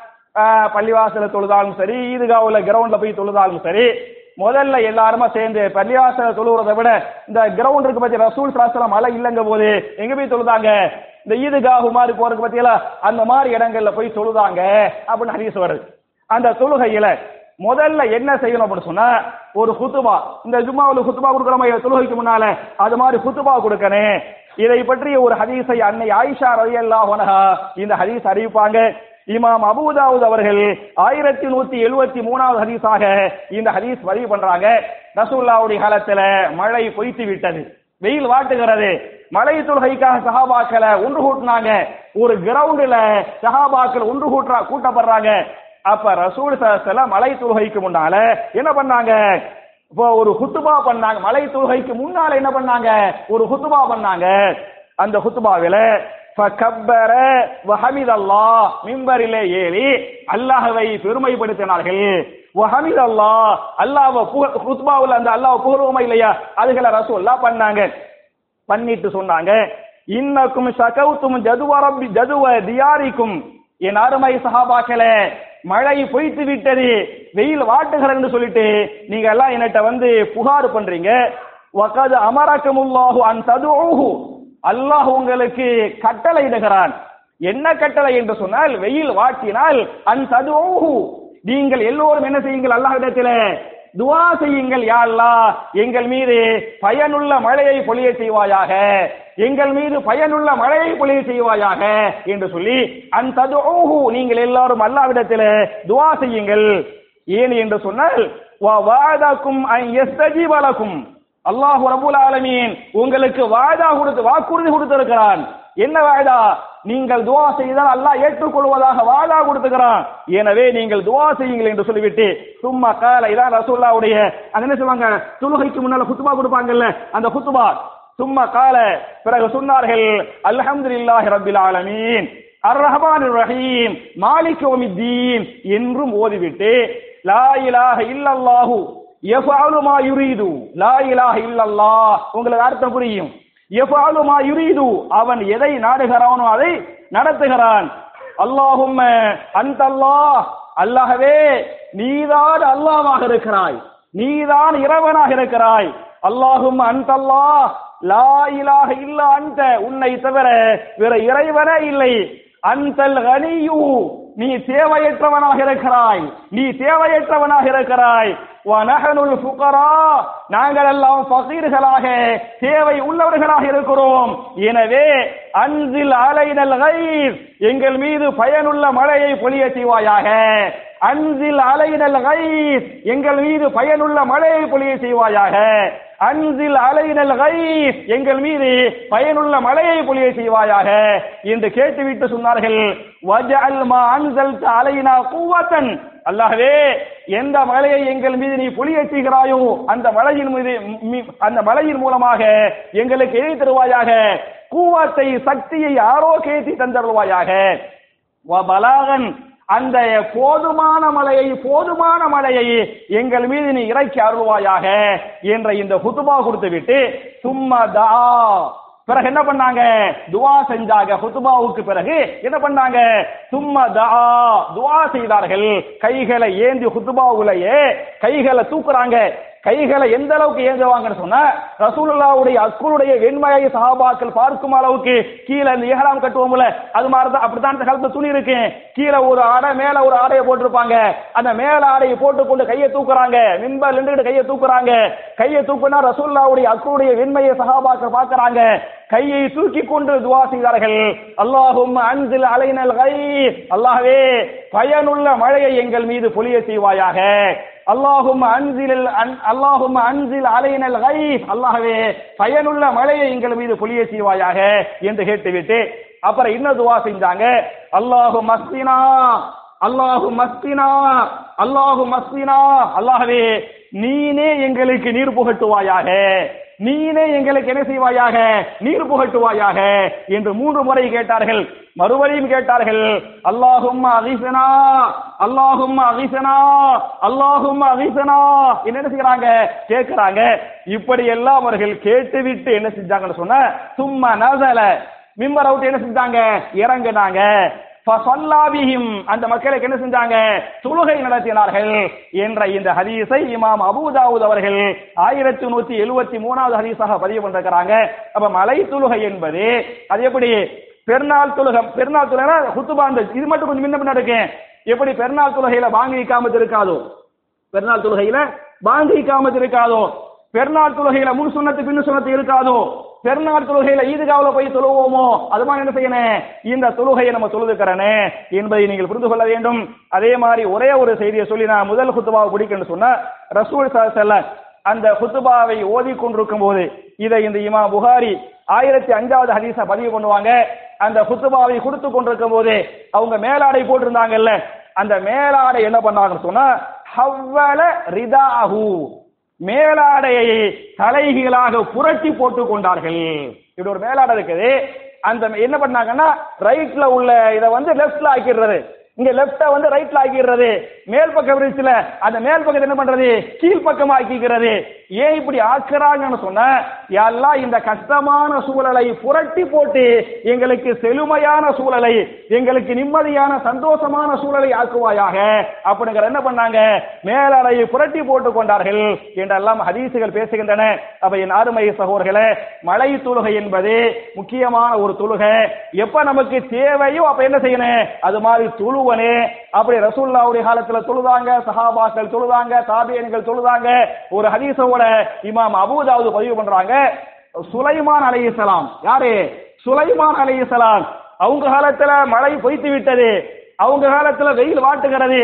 ஆஹ், பள்ளிவாசல தொழுதாலும் சரி ஈதுகாவுல கிரவுண்ட்ல போய் தொழுதாலும் சரி முதல்ல எல்லாருமா சேர்ந்து பள்ளிவாசல தொழுகிறத விட இந்த கிரவுண்ட் இருக்கு பத்தி ரசூல் சாஸ்திரம் மழை இல்லைங்க போது எங்க போய் தொழுதாங்க இந்த ஈதுகாகு மாதிரி போறதுக்கு பத்தியில அந்த மாதிரி இடங்கள்ல போய் தொழுதாங்க அப்படின்னு ஹதீஸ் வருது அந்த தொழுகையில முதல்ல என்ன செய்யணும் அப்படின்னு சொன்னா ஒரு குத்துபா இந்த ஜும்மாவுல குத்துபா கொடுக்குறோம் தொழுகைக்கு முன்னால அது மாதிரி குத்துபா கொடுக்கணும் இதை பற்றிய ஒரு ஹதீஸை அன்னை ஆயிஷா ரலியல்லாஹு அன்ஹா இந்த ஹதீஸ் அறிவிப்பாங்க இமாம் அபூதாவுத் அவர்கள் ஆயிரத்தி நூத்தி எழுபத்தி மூணாவது ஹதீஸாக இந்த ஹதீஸ் பதிவு பண்றாங்க ரசூல்லாவுடைய காலத்துல மழை பொய்த்து விட்டது வெயில் வாட்டுகிறது மலை தொழுகைக்காக சஹாபாக்களை ஒன்று கூட்டினாங்க ஒரு கிரவுண்டுல சஹாபாக்கள் ஒன்று கூட்டுறா கூட்டப்படுறாங்க அப்ப ரசூல் சல மலை தொழுகைக்கு முன்னால என்ன பண்ணாங்க இப்போ ஒரு ஹுத்துபா பண்ணாங்க மலை தொழுகைக்கு முன்னால என்ன பண்ணாங்க ஒரு ஹுத்துபா பண்ணாங்க அந்த ஹுத்துபாவில ஃபகப்பர வஹமிதல்லாஹ் மிம்பரிலே ஏறி அல்லாஹ்வை பெருமைப்படுத்தினார்கள் வஹமிதல்லாஹ் அல்லாஹ்வை புகழ் ஹுத்பாவுல அந்த அல்லாஹ் புகழ்வோமா இல்லையா அதுகளை ரசூல்லா பண்ணாங்க பண்ணிட்டு சொன்னாங்க இன்னக்கும் சகவுத்தும் ஜதுவ ரப்பி ஜதுவ தியாரிக்கும் என் அருமை சஹாபாக்களே மழை பொய்த்து விட்டது வெயில் வாட்டுகிறன்னு சொல்லிட்டு நீங்க எல்லாம் என்கிட்ட வந்து புகார் பண்றீங்க வகது அமரக்கமுல்லாஹு அன் ததுஹு அல்லாஹ் உங்களுக்கு கட்டளை இடுகிறான் என்ன கட்டளை என்று சொன்னால் வெயில் வாட்டினால் அன் ததுஹு நீங்கள் எல்லோரும் என்ன செய்யுங்கள் அல்லாஹ்விடத்திலே துவா செய்யுங்கள் யா அல்லாஹ் எங்கள் மீது பயனுள்ள மழையை பொழிய செய்வாயாக எங்கள் மீது பயனுள்ள மழையை பொழிய செய்வாயாக என்று சொல்லி அந்த நீங்கள் எல்லாரும் அல்லாவிடத்தில் துவா செய்யுங்கள் ஏன் என்று சொன்னால் வாதாக்கும் எஸ்தஜீவலக்கும் அல்லாஹ் ரபுல் ஆலமீன் உங்களுக்கு வாய்தா கொடுத்து வாக்குறுதி கொடுத்திருக்கிறான் என்ன வாய்தா நீங்கள் துவா செய்தால் அல்லாஹ் ஏற்றுக்கொள்வதாக வாய்தா கொடுத்துக்கிறான் எனவே நீங்கள் துவா செய்யுங்கள் என்று சொல்லிவிட்டு சும்மா கால இதான் ரசூல்லாவுடைய அது என்ன சொல்லுவாங்க தொழுகைக்கு முன்னால குத்துபா கொடுப்பாங்கல்ல அந்த குத்துபா சும்மா கால பிறகு சொன்னார்கள் அல்ஹம்துலில்லாஹி ரப்பில் ஆலமீன் அர் ரஹ்மான் ரஹீம் மாலிக் யௌமித்தீன் என்றும் ஓதிவிட்டு லா இலாஹ இல்லல்லாஹு யஃபஅலு மா யுரீது லா இலாஹ இல்லல்லாஹ் உங்களுக்கு அர்த்தம் புரியும் யஃபஅலு மா யுரீது அவன் எதை நாடுகிறானோ அதை நடத்துகிறான் அல்லாஹும்ம அந்த அல்லாஹ் அல்லாஹ்வே நீதான் அல்லாஹ்வாக இருக்கிறாய் நீதான் இறைவனாக இருக்கிறாய் அல்லாஹும் அந்த அல்லாஹ் லா இலாஹ இல்ல அந்த உன்னை தவிர வேற இறைவனே இல்லை அந்தல் கனியு நீ தேவையற்றவனாக இருக்கிறாய் நீ தேவையற்றவனாக இருக்கிறாய் வனஹனுல் ஃபுகரா நாங்கள் எல்லாம் ஃபகீர்களாக தேவை உள்ளவர்களாக இருக்கிறோம் எனவே அன்சில் அலைனல் கைஸ் எங்கள் மீது பயனுள்ள மழையை பொழிய செய்வாயாக அன்சில் அலைனல் கைஸ் எங்கள் மீது பயனுள்ள மழையை பொழிய செய்வாயாக அன்சில் அலைனல் கைஸ் எங்கள் மீது பயனுள்ள மழையை பொழிய செய்வாயாக என்று கேட்டுவிட்டு சொன்னார்கள் வஜஅல் மா அன்சல்த அலைனா குவத்தன் அல்லாஹ்வே எந்த மலையை எங்கள் மீது நீ பொழிய செய்கிறாயோ அந்த மலையின் மீது மீ- அந்த மலையின் மூலமாக எங்களுக்கு எழுதி தருவாயாக கூவத்தை சக்தியை ஆரோக்கியத்தை தந்தருவாயாக பலாகன் அந்த போதுமான மலையை போதுமான மலையை எங்கள் மீது நீ இறக்கி அருள்வாயாக என்ற இந்த ஹுதுபா கொடுத்து விட்டு சும்மா தா பிறகு என்ன பண்ணாங்க துவா செஞ்சாங்க ஹுதுபாவுக்கு பிறகு என்ன பண்ணாங்க சும்மா தா துவா செய்தார்கள் கைகளை ஏந்தி ஹுதுபாவுலயே கைகளை தூக்குறாங்க கைகளை எந்த அளவுக்கு ஏந்துவாங்கன்னு சொன்னா ரசூலுல்லாவுடைய அஸ்குருடைய வெண்மையை சஹாபாக்கள் பார்க்கும் அளவுக்கு கீழே இந்த இஹ்ராம் கட்டுவோம்ல அது மாதிரி தான் அப்படித்தான் இந்த காலத்துல துணி இருக்கு கீழே ஒரு ஆடை மேல ஒரு ஆடையை போட்டிருப்பாங்க அந்த மேல ஆடையை போட்டுக்கொண்டு கையை தூக்குறாங்க மின்பர் நின்றுட்டு கையை தூக்குறாங்க கையை தூக்குனா ரசூலுல்லாவுடைய அஸ்குருடைய வெண்மையை சஹாபாக்கள் பார்க்கறாங்க கையை தூக்கி கொண்டு துவா செய்தார்கள் அல்லாஹும் அன்சில் அலைனல் கை அல்லாஹ்வே பயனுள்ள மழையை எங்கள் மீது பொழிய செய்வாயாக அல்லாஹும் அன்சில் அல்லாஹும் அன்சில் அலைனல் கை அல்லாஹ்வே பயனுள்ள மழையை எங்கள் மீது பொழிய செய்வாயாக என்று கேட்டுவிட்டு அப்புறம் இன்னும் துவா செஞ்சாங்க அல்லாஹு மஸ்தினா அல்லாஹு மஸ்தினா அல்லாஹு மஸ்தினா அல்லாஹ்வே நீனே எங்களுக்கு நீர் புகட்டுவாயாக நீனே எங்களுக்கு என்ன செய்வாயாக நீர் புகட்டுவாயாக என்று மூன்று முறை கேட்டார்கள் மறுபடியும் கேட்டார்கள் அல்லாஹும் அகிசனா அல்லாஹும் அகிசனா அல்லாஹும் அகிசனா என்ன செய்யறாங்க கேட்கிறாங்க இப்படி எல்லாம் அவர்கள் கேட்டுவிட்டு என்ன செஞ்சாங்கன்னு சொன்ன சும்மா நசல மிம்பர் அவுட் என்ன செஞ்சாங்க இறங்குனாங்க ஃபஸல்லாபிஹிம் அந்த மக்களுக்கு என்ன செஞ்சாங்க தொழுகை நடத்தினார்கள் என்ற இந்த ஹதீஸை இமாம் அபூதாவுத் அவர்கள் ஆயிரத்தி நூத்தி எழுவத்தி மூணாவது ஹதீஸாக பதிவு பண்ணிருக்கிறாங்க அப்ப மலை தொழுகை என்பது அது எப்படி பெருநாள் தொழுகம் பெருநாள் தொழுகை குத்துபா அந்த இது மட்டும் கொஞ்சம் முன்ன பின்ன இருக்கேன் எப்படி பெருநாள் தொழுகையில பாங்கு இக்காமத்து இருக்காதோ பெருநாள் தொழுகையில பாங்கு இக்காமத்து இருக்காதோ பெருநாள் தொழுகையில முன் சுண்ணத்து பின்னு சுண்ணத்து இருக்காதோ பெருநாள் தொழுகையில ஈதுகாவுல போய் தொழுவோமோ அது மாதிரி என்ன செய்யணும் இந்த தொழுகையை நம்ம தொழுதுக்கிறனே என்பதை நீங்கள் புரிந்து கொள்ள வேண்டும் அதே மாதிரி ஒரே ஒரு செய்தியை சொல்லி நான் முதல் குத்துபாவை பிடிக்கணும்னு சொன்னா ரசூல் செல்ல அந்த குத்துபாவை ஓதி கொண்டிருக்கும் போது இதை இந்த இமா புகாரி ஆயிரத்தி அஞ்சாவது ஹதீஸ பதிவு பண்ணுவாங்க அந்த குத்துபாவை கொடுத்து கொண்டிருக்கும் போது அவங்க மேலாடை போட்டிருந்தாங்கல்ல அந்த மேலாடை என்ன பண்ணாங்கன்னு சொன்னா ஹவ்வல ரிதாஹு மேலாடையை தலைகீழாக புரட்டி போட்டு கொண்டார்கள் இப்படி ஒரு மேலாடை இருக்குது அந்த என்ன பண்ணாங்கன்னா ரைட்ல உள்ள இதை வந்து லெஃப்ட்ல ஆக்கிடுறது இங்க லெஃப்ட வந்து ரைட்ல ஆக்கிடுறது மேல் பக்கம் விரிச்சுல அந்த மேல் பக்கத்தை என்ன பண்றது கீழ் பக்கம் ஆக்கிக்கிறது ஏன் இப்படி ஆக்குறாங்கன்னு சொன்ன எல்லாம் இந்த கஷ்டமான சூழலை புரட்டி போட்டு எங்களுக்கு செழுமையான சூழலை எங்களுக்கு நிம்மதியான சந்தோஷமான சூழலை ஆக்குவாயாக அப்படிங்கிற என்ன பண்ணாங்க மேலறையை புரட்டி போட்டு கொண்டார்கள் என்றெல்லாம் ஹதீசுகள் பேசுகின்றன அப்ப என் அருமை சகோதரர்களே மலை தொழுகை என்பது முக்கியமான ஒரு தொழுகை எப்ப நமக்கு தேவையோ அப்ப என்ன செய்யணும் அது மாதிரி தொழுவனே அப்படி ரசூல்லாவுடைய காலத்துல தொழுதாங்க சஹாபாக்கள் தொழுதாங்க தாபியன்கள் தொழுதாங்க ஒரு ஹதீஸோட இமாம் அபூதாவது பதிவு பண்றாங்க சுலைமான் அலைஹிஸ்ஸலாம் யாரு சுலைமான் அலைஹிஸ்ஸலாம் அவங்க காலத்துல மழை பொய்த்து விட்டது அவங்க காலத்துல வெயில் வாட்டுகிறது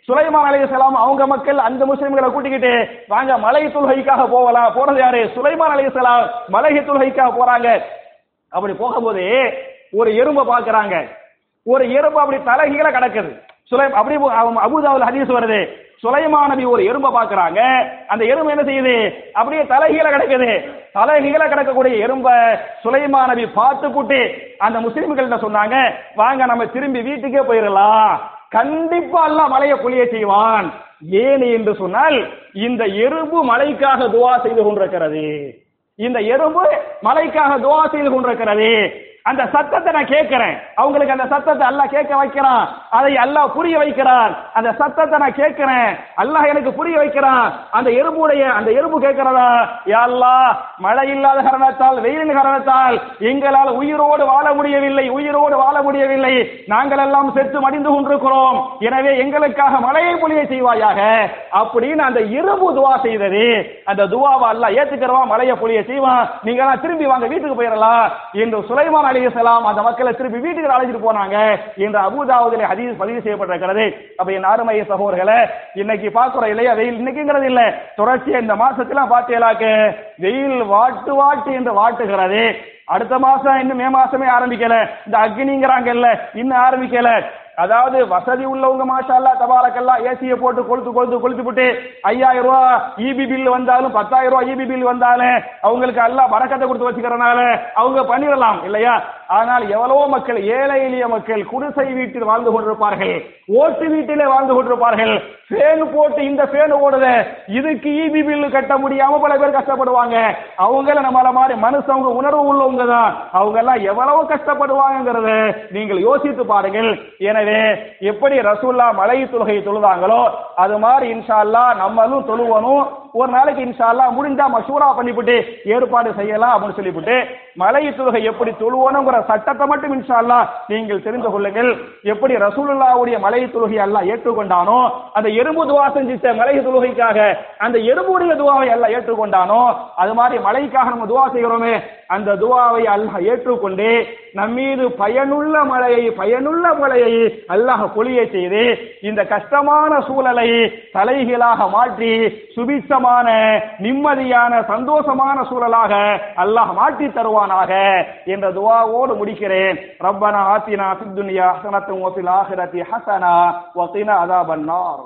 சுலைமான் அலைஹிஸ்ஸலாம் அவங்க மக்கள் அந்த முஸ்லிம்களை கூட்டிக்கிட்டு வாங்க மலை தொழுகைக்காக போகலாம் போறது யாரு சுலைமான் அலைஹிஸ்ஸலாம் மலை தொழுகைக்காக போறாங்க அப்படி போகும்போது ஒரு எறும்பை பார்க்கறாங்க ஒரு எறும்பு அப்படி தலைகீழ கிடக்குது சுலை அப்படி அபுதாவுல் ஹதீஸ் வருது சுலைமான் நபி ஒரு எறும்பை பார்க்கறாங்க அந்த எறும்பு என்ன செய்யுது அப்படியே தலைகீழ கிடக்குது தலைகீழ கிடக்கக்கூடிய எறும்பை சுலைமான் நபி பார்த்து புட்டு அந்த முஸ்லிம்கள்ட்ட சொன்னாங்க வாங்க நம்ம திரும்பி வீட்டுக்கே போயிடலாம் கண்டிப்பா அல்லாஹ் மலையை பொழிய செய்வான் ஏன் என்று சொன்னால் இந்த எறும்பு மலைக்காக துவா செய்து கொண்டிருக்கிறது இந்த எறும்பு மலைக்காக துவா செய்து கொண்டிருக்கிறது அந்த சத்தத்தை நான் கேட்கிறேன் அவங்களுக்கு அந்த சத்தத்தை அல்லாஹ் கேட்க வைக்கிறான் அதை அல்லாஹ் புரிய வைக்கிறான் அந்த சத்தத்தை நான் கேட்கிறேன் அல்லாஹ் எனக்கு புரிய வைக்கிறான் அந்த எறும்புடைய அந்த எறும்பு கேட்கிறதா யா அல்லாஹ் மழை இல்லாத காரணத்தால் வெயிலின் காரணத்தால் எங்களால் உயிரோடு வாழ முடியவில்லை உயிரோடு வாழ முடியவில்லை நாங்கள் எல்லாம் செத்து மடிந்து கொண்டிருக்கிறோம் எனவே எங்களுக்காக மழையை பொழிய செய்வாயாக அப்படின்னு அந்த எறும்பு துவா செய்தது அந்த துவாவை அல்லாஹ் ஏத்துக்கிறவா மழையை பொழிய செய்வான் நீங்க எல்லாம் திரும்பி வாங்க வீட்டுக்கு போயிடலாம் என்று சுலைமான் அலிசலாம் அந்த மக்களை திருப்பி வீட்டுக்கு அழைச்சிட்டு போனாங்க என்று அபுதாவுதிலே ஹதீஸ் பதிவு செய்யப்பட்டிருக்கிறது அப்ப என் அருமை சகோதரர்களே இன்னைக்கு பார்க்கிறோம் இல்லையா வெயில் இன்னைக்குங்கிறது இல்ல தொடர்ச்சியா இந்த மாசத்துல பார்த்தீங்களாக்க வெயில் வாட்டு வாட்டு என்று வாட்டுகிறது அடுத்த மாசம் இன்னும் மே மாசமே ஆரம்பிக்கல இந்த அக்னிங்கிறாங்கல்ல இன்னும் ஆரம்பிக்கல அதாவது வசதி உள்ளவங்க மாஷா அல்லா தபாரக்கல்லா ஏசியை போட்டு கொளுத்து கொளுத்து கொளுத்து போட்டு ஐயாயிரம் ரூபாய் இபி பில் வந்தாலும் பத்தாயிரம் ரூபாய் இபி பில் வந்தாலும் அவங்களுக்கு எல்லாம் வரக்கத்தை கொடுத்து வச்சுக்கிறனால அவங்க பண்ணிடலாம் இல்லையா ஆனால் எவ்வளவோ மக்கள் ஏழை எளிய மக்கள் குடிசை வீட்டில் வாழ்ந்து கொண்டிருப்பார்கள் ஓட்டு வீட்டிலே வாழ்ந்து கொண்டிருப்பார்கள் ஃபேன் போட்டு இந்த ஃபேன் ஓடுது இதுக்கு இபி பில் கட்ட முடியாம பல பேர் கஷ்டப்படுவாங்க அவங்கள நம்மள மாதிரி மனுஷங்க உணர்வு உள்ளவங்க தான் அவங்க எல்லாம் எவ்வளவு கஷ்டப்படுவாங்கிறத நீங்கள் யோசித்து பாருங்கள் எனவே எப்படி ரசூல்லா மலை தொழுகை தொழுதாங்களோ அது மாதிரி இன்ஷா அல்லா நம்மளும் தொழுவனும் ஒரு நாளைக்கு இன்ஷா அல்லா முடிஞ்சா மஷூரா பண்ணிவிட்டு ஏற்பாடு செய்யலாம் அப்படின்னு சொல்லிவிட்டு மலை தொழுகை எப்படி தொழுவணுங்கிற சட்டத்தை மட்டும் இன்ஷா அல்லா நீங்கள் தெரிந்து கொள்ளுங்கள் எப்படி ரசூலுல்லாவுடைய மலை தொழுகை அல்லாஹ் ஏற்றுக்கொண்டானோ அந்த எறும்பு துவா செஞ்சிட்ட மலை தொழுகைக்காக அந்த எறும்புடைய துவாவை அல்லாஹ் ஏற்றுக்கொண்டானோ அது மாதிரி மலைக்காக நம்ம துவா செய்கிறோமே அந்த துவாவை அல்லாஹ் ஏற்றுக்கொண்டு நம்மீது பயனுள்ள மழையை பயனுள்ள மழையை அல்லாஹ் பொழிய செய்து இந்த கஷ்டமான சூழலை தலைகீழாக மாற்றி சுபிச்சமான நிம்மதியான சந்தோஷமான சூழலாக அல்லாஹ் மாற்றி தருவானாக என்ற துவாவோடு முடிக்கிறேன் ரப்பனா ஆத்தினா ஃபித் துன்யா ஹஸனத்தும் வஃபில் ஆஹிரத்தி ஹஸனா வகினா அதாபன் நார்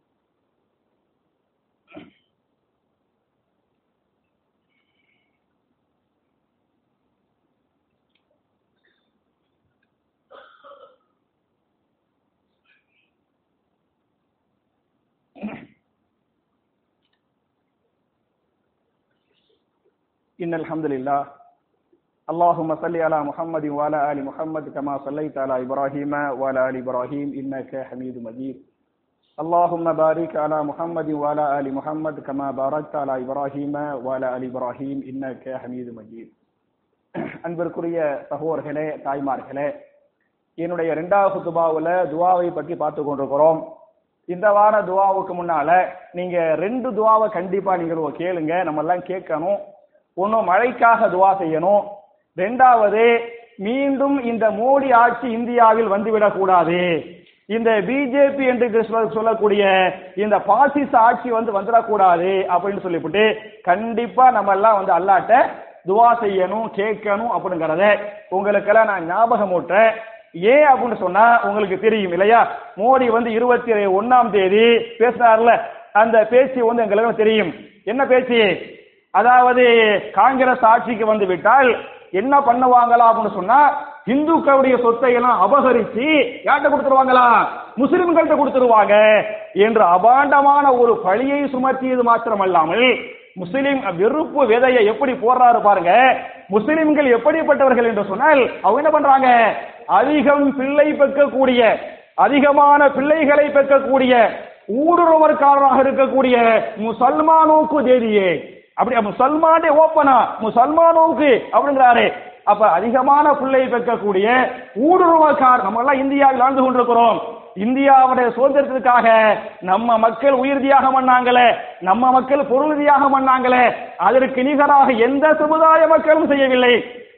إن الحمد لله اللهم صل على محمد وعلى آل محمد كما صليت على إبراهيم وعلى آل إبراهيم إنك حميد مجيد اللهم بارك على محمد وعلى آل محمد كما باركت على إبراهيم وعلى آل إبراهيم إنك حميد مجيد அன்பிற்குரிய சகோதரர்களே தாய்மார்களே என்னுடைய இரண்டாவது துபாவில் துவாவை பற்றி பார்த்து கொண்டிருக்கிறோம் இந்த வார துவாவுக்கு முன்னால நீங்க ரெண்டு துவாவை கண்டிப்பா நீங்க கேளுங்க நம்ம எல்லாம் கேட்கணும் ஒன்னும் மழைக்காக துவா செய்யணும் ரெண்டாவது மீண்டும் இந்த மோடி ஆட்சி இந்தியாவில் வந்துவிடக் கூடாது இந்த பிஜேபி என்று சொல்ல- சொல்லக்கூடிய இந்த பாசிச ஆட்சி வந்து வந்துடக்கூடாது அப்படின்னு சொல்லிவிட்டு கண்டிப்பா நம்ம எல்லாம் வந்து அல்லாட்ட துவா செய்யணும் கேட்கணும் அப்படிங்கறத உங்களுக்கெல்லாம் நான் ஞாபகம் ஊட்டுறேன் ஏன் அப்படின்னு சொன்னா உங்களுக்கு தெரியும் இல்லையா மோடி வந்து இருபத்தி ஒன்னாம் தேதி பேசினார்ல அந்த பேச்சு வந்து எங்களுக்கு தெரியும் என்ன பேச்சு அதாவது காங்கிரஸ் ஆட்சிக்கு வந்து விட்டால் என்ன பண்ணுவாங்களா அப்படின்னு சொன்னா இந்துக்களுடைய சொத்தை எல்லாம் அபகரிச்சு யார்கிட்ட கொடுத்துருவாங்களா முஸ்லிம்கள்ட்ட கொடுத்துருவாங்க என்று அபாண்டமான ஒரு பழியை சுமத்தியது மாத்திரமல்லாமல் முஸ்லிம் வெறுப்பு விதையை எப்படி போடுறாரு பாருங்க முஸ்லிம்கள் எப்படிப்பட்டவர்கள் என்று சொன்னால் அவங்க என்ன பண்றாங்க அதிகம் பிள்ளை பெக்கக்கூடிய அதிகமான பிள்ளைகளை பெக்கக்கூடிய ஊடுருவற்காரராக இருக்கக்கூடிய முசல்மானோக்கு தேதியே அப்படி முசல்மானே ஓப்பனா முசல்மானோக்கு அப்படிங்கிறாரு அப்ப அதிகமான பிள்ளை பெக்கக்கூடிய ஊடுருவக்கார் நம்ம எல்லாம் இந்தியாவில் வாழ்ந்து கொண்டிருக்கிறோம் இந்தியாவுடைய சுதந்திரத்திற்காக நம்ம மக்கள் உயிர் தியாகம் பண்ணாங்களே நம்ம மக்கள் பொருள் தியாகம் பண்ணாங்களே அதற்கு நிகராக எந்த சமுதாய மக்களும் செய்யவில்லை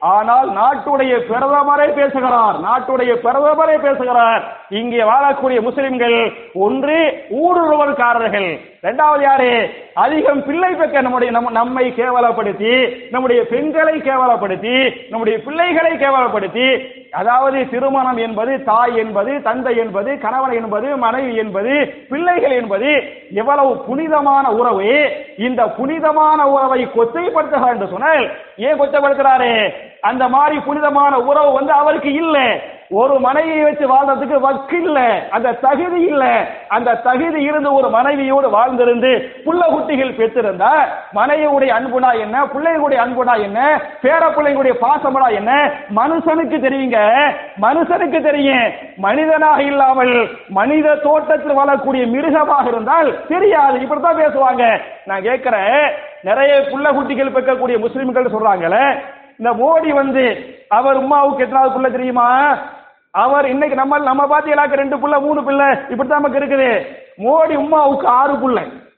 ஆனால் நாட்டுடைய பிரதமரே பேசுகிறார் நாட்டுடைய பிரதமரே பேசுகிறார் இங்கே வாழக்கூடிய முஸ்லிம்கள் ஒன்று ஊடுருவல்காரர்கள் இரண்டாவது யாரு அதிகம் பிள்ளை பெற்ற நம்முடைய நம்ம நம்மை கேவலப்படுத்தி நம்முடைய பெண்களை கேவலப்படுத்தி நம்முடைய பிள்ளைகளை கேவலப்படுத்தி அதாவது திருமணம் என்பது தாய் என்பது தந்தை என்பது கணவன் என்பது மனைவி என்பது பிள்ளைகள் என்பது எவ்வளவு புனிதமான உறவு இந்த புனிதமான உறவை கொச்சைப்படுத்துகிறார் என்று சொன்னால் ஏன் கொச்சைப்படுத்துறாரு அந்த மாதிரி புனிதமான உறவு வந்து அவருக்கு இல்லை ஒரு மனைவியை வச்சு வாழ்றதுக்கு வக்கு இல்ல அந்த தகுதி இல்ல அந்த தகுதி இருந்து ஒரு மனைவியோடு வாழ்ந்திருந்து புள்ள குட்டிகள் பெற்றிருந்தா மனைவியுடைய அன்புனா என்ன பிள்ளைகளுடைய அன்புனா என்ன பேர பிள்ளைகளுடைய பாசமடா என்ன மனுஷனுக்கு தெரியுங்க மனுஷனுக்கு தெரியும் மனிதனாக இல்லாமல் மனித தோட்டத்தில் வாழக்கூடிய மிருகமாக இருந்தால் தெரியாது இப்படித்தான் பேசுவாங்க நான் கேட்கிறேன் நிறைய புள்ள குட்டிகள் பெக்கக்கூடிய முஸ்லிம்கள் சொல்றாங்களே இந்த மோடி வந்து அவர் உமாவுக்கு எத்தனாவது புள்ள தெரியுமா அவர் இன்னைக்கு நம்ம நம்ம பாத்தீங்களாக்க ரெண்டு புள்ள மூணு பிள்ளை இப்படித்தான் நமக்கு இருக்குது மோடி உமாவுக்கு ஆறு புள்ள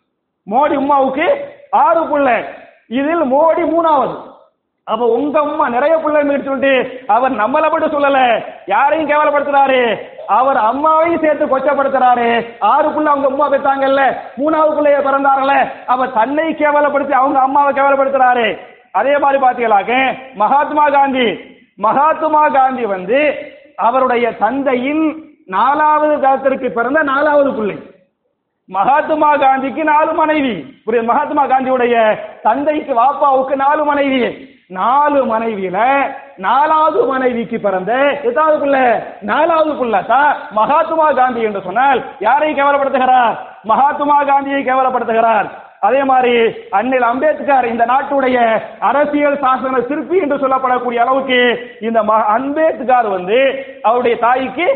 மோடி உமாவுக்கு ஆறு புள்ள இதில் மோடி மூணாவது அப்ப உங்க அம்மா நிறைய பிள்ளைன்னு சொல்லிட்டு அவர் நம்மளை மட்டும் சொல்லல யாரையும் கேவலப்படுத்துறாரு அவர் அம்மாவையும் சேர்த்து கொச்சப்படுத்துறாரு ஆறு புள்ள அவங்க அம்மா பெற்றாங்கல்ல மூணாவது பிள்ளைய பிறந்தாரல அவர் தன்னை கேவலப்படுத்தி அவங்க அம்மாவை கேவலப்படுத்துறாரு அதே மாதிரி பாத்தீங்களாக்க மகாத்மா காந்தி மகாத்மா காந்தி வந்து அவருடைய தந்தையின் நாலாவது காலத்திற்கு பிறந்த நாலாவது பிள்ளை மகாத்மா காந்திக்கு நாலு மனைவி புரியுது மகாத்மா காந்தியுடைய தந்தைக்கு வாப்பாவுக்கு நாலு மனைவி நாலு மனைவியில நாலாவது மனைவிக்கு பிறந்த எதாவது புள்ள நாலாவது புள்ள தான் மகாத்மா காந்தி என்று சொன்னால் யாரை கேவலப்படுத்துகிறார் மகாத்மா காந்தியை கேவலப்படுத்துகிறார் அதே மாதிரி அன்னில் அம்பேத்கர் இந்த நாட்டுடைய அரசியல் சாசன சிற்பி என்று சொல்லப்படக்கூடிய அளவுக்கு இந்த ம- அம்பேத்கர் வந்து அவருடைய தாய்க்கு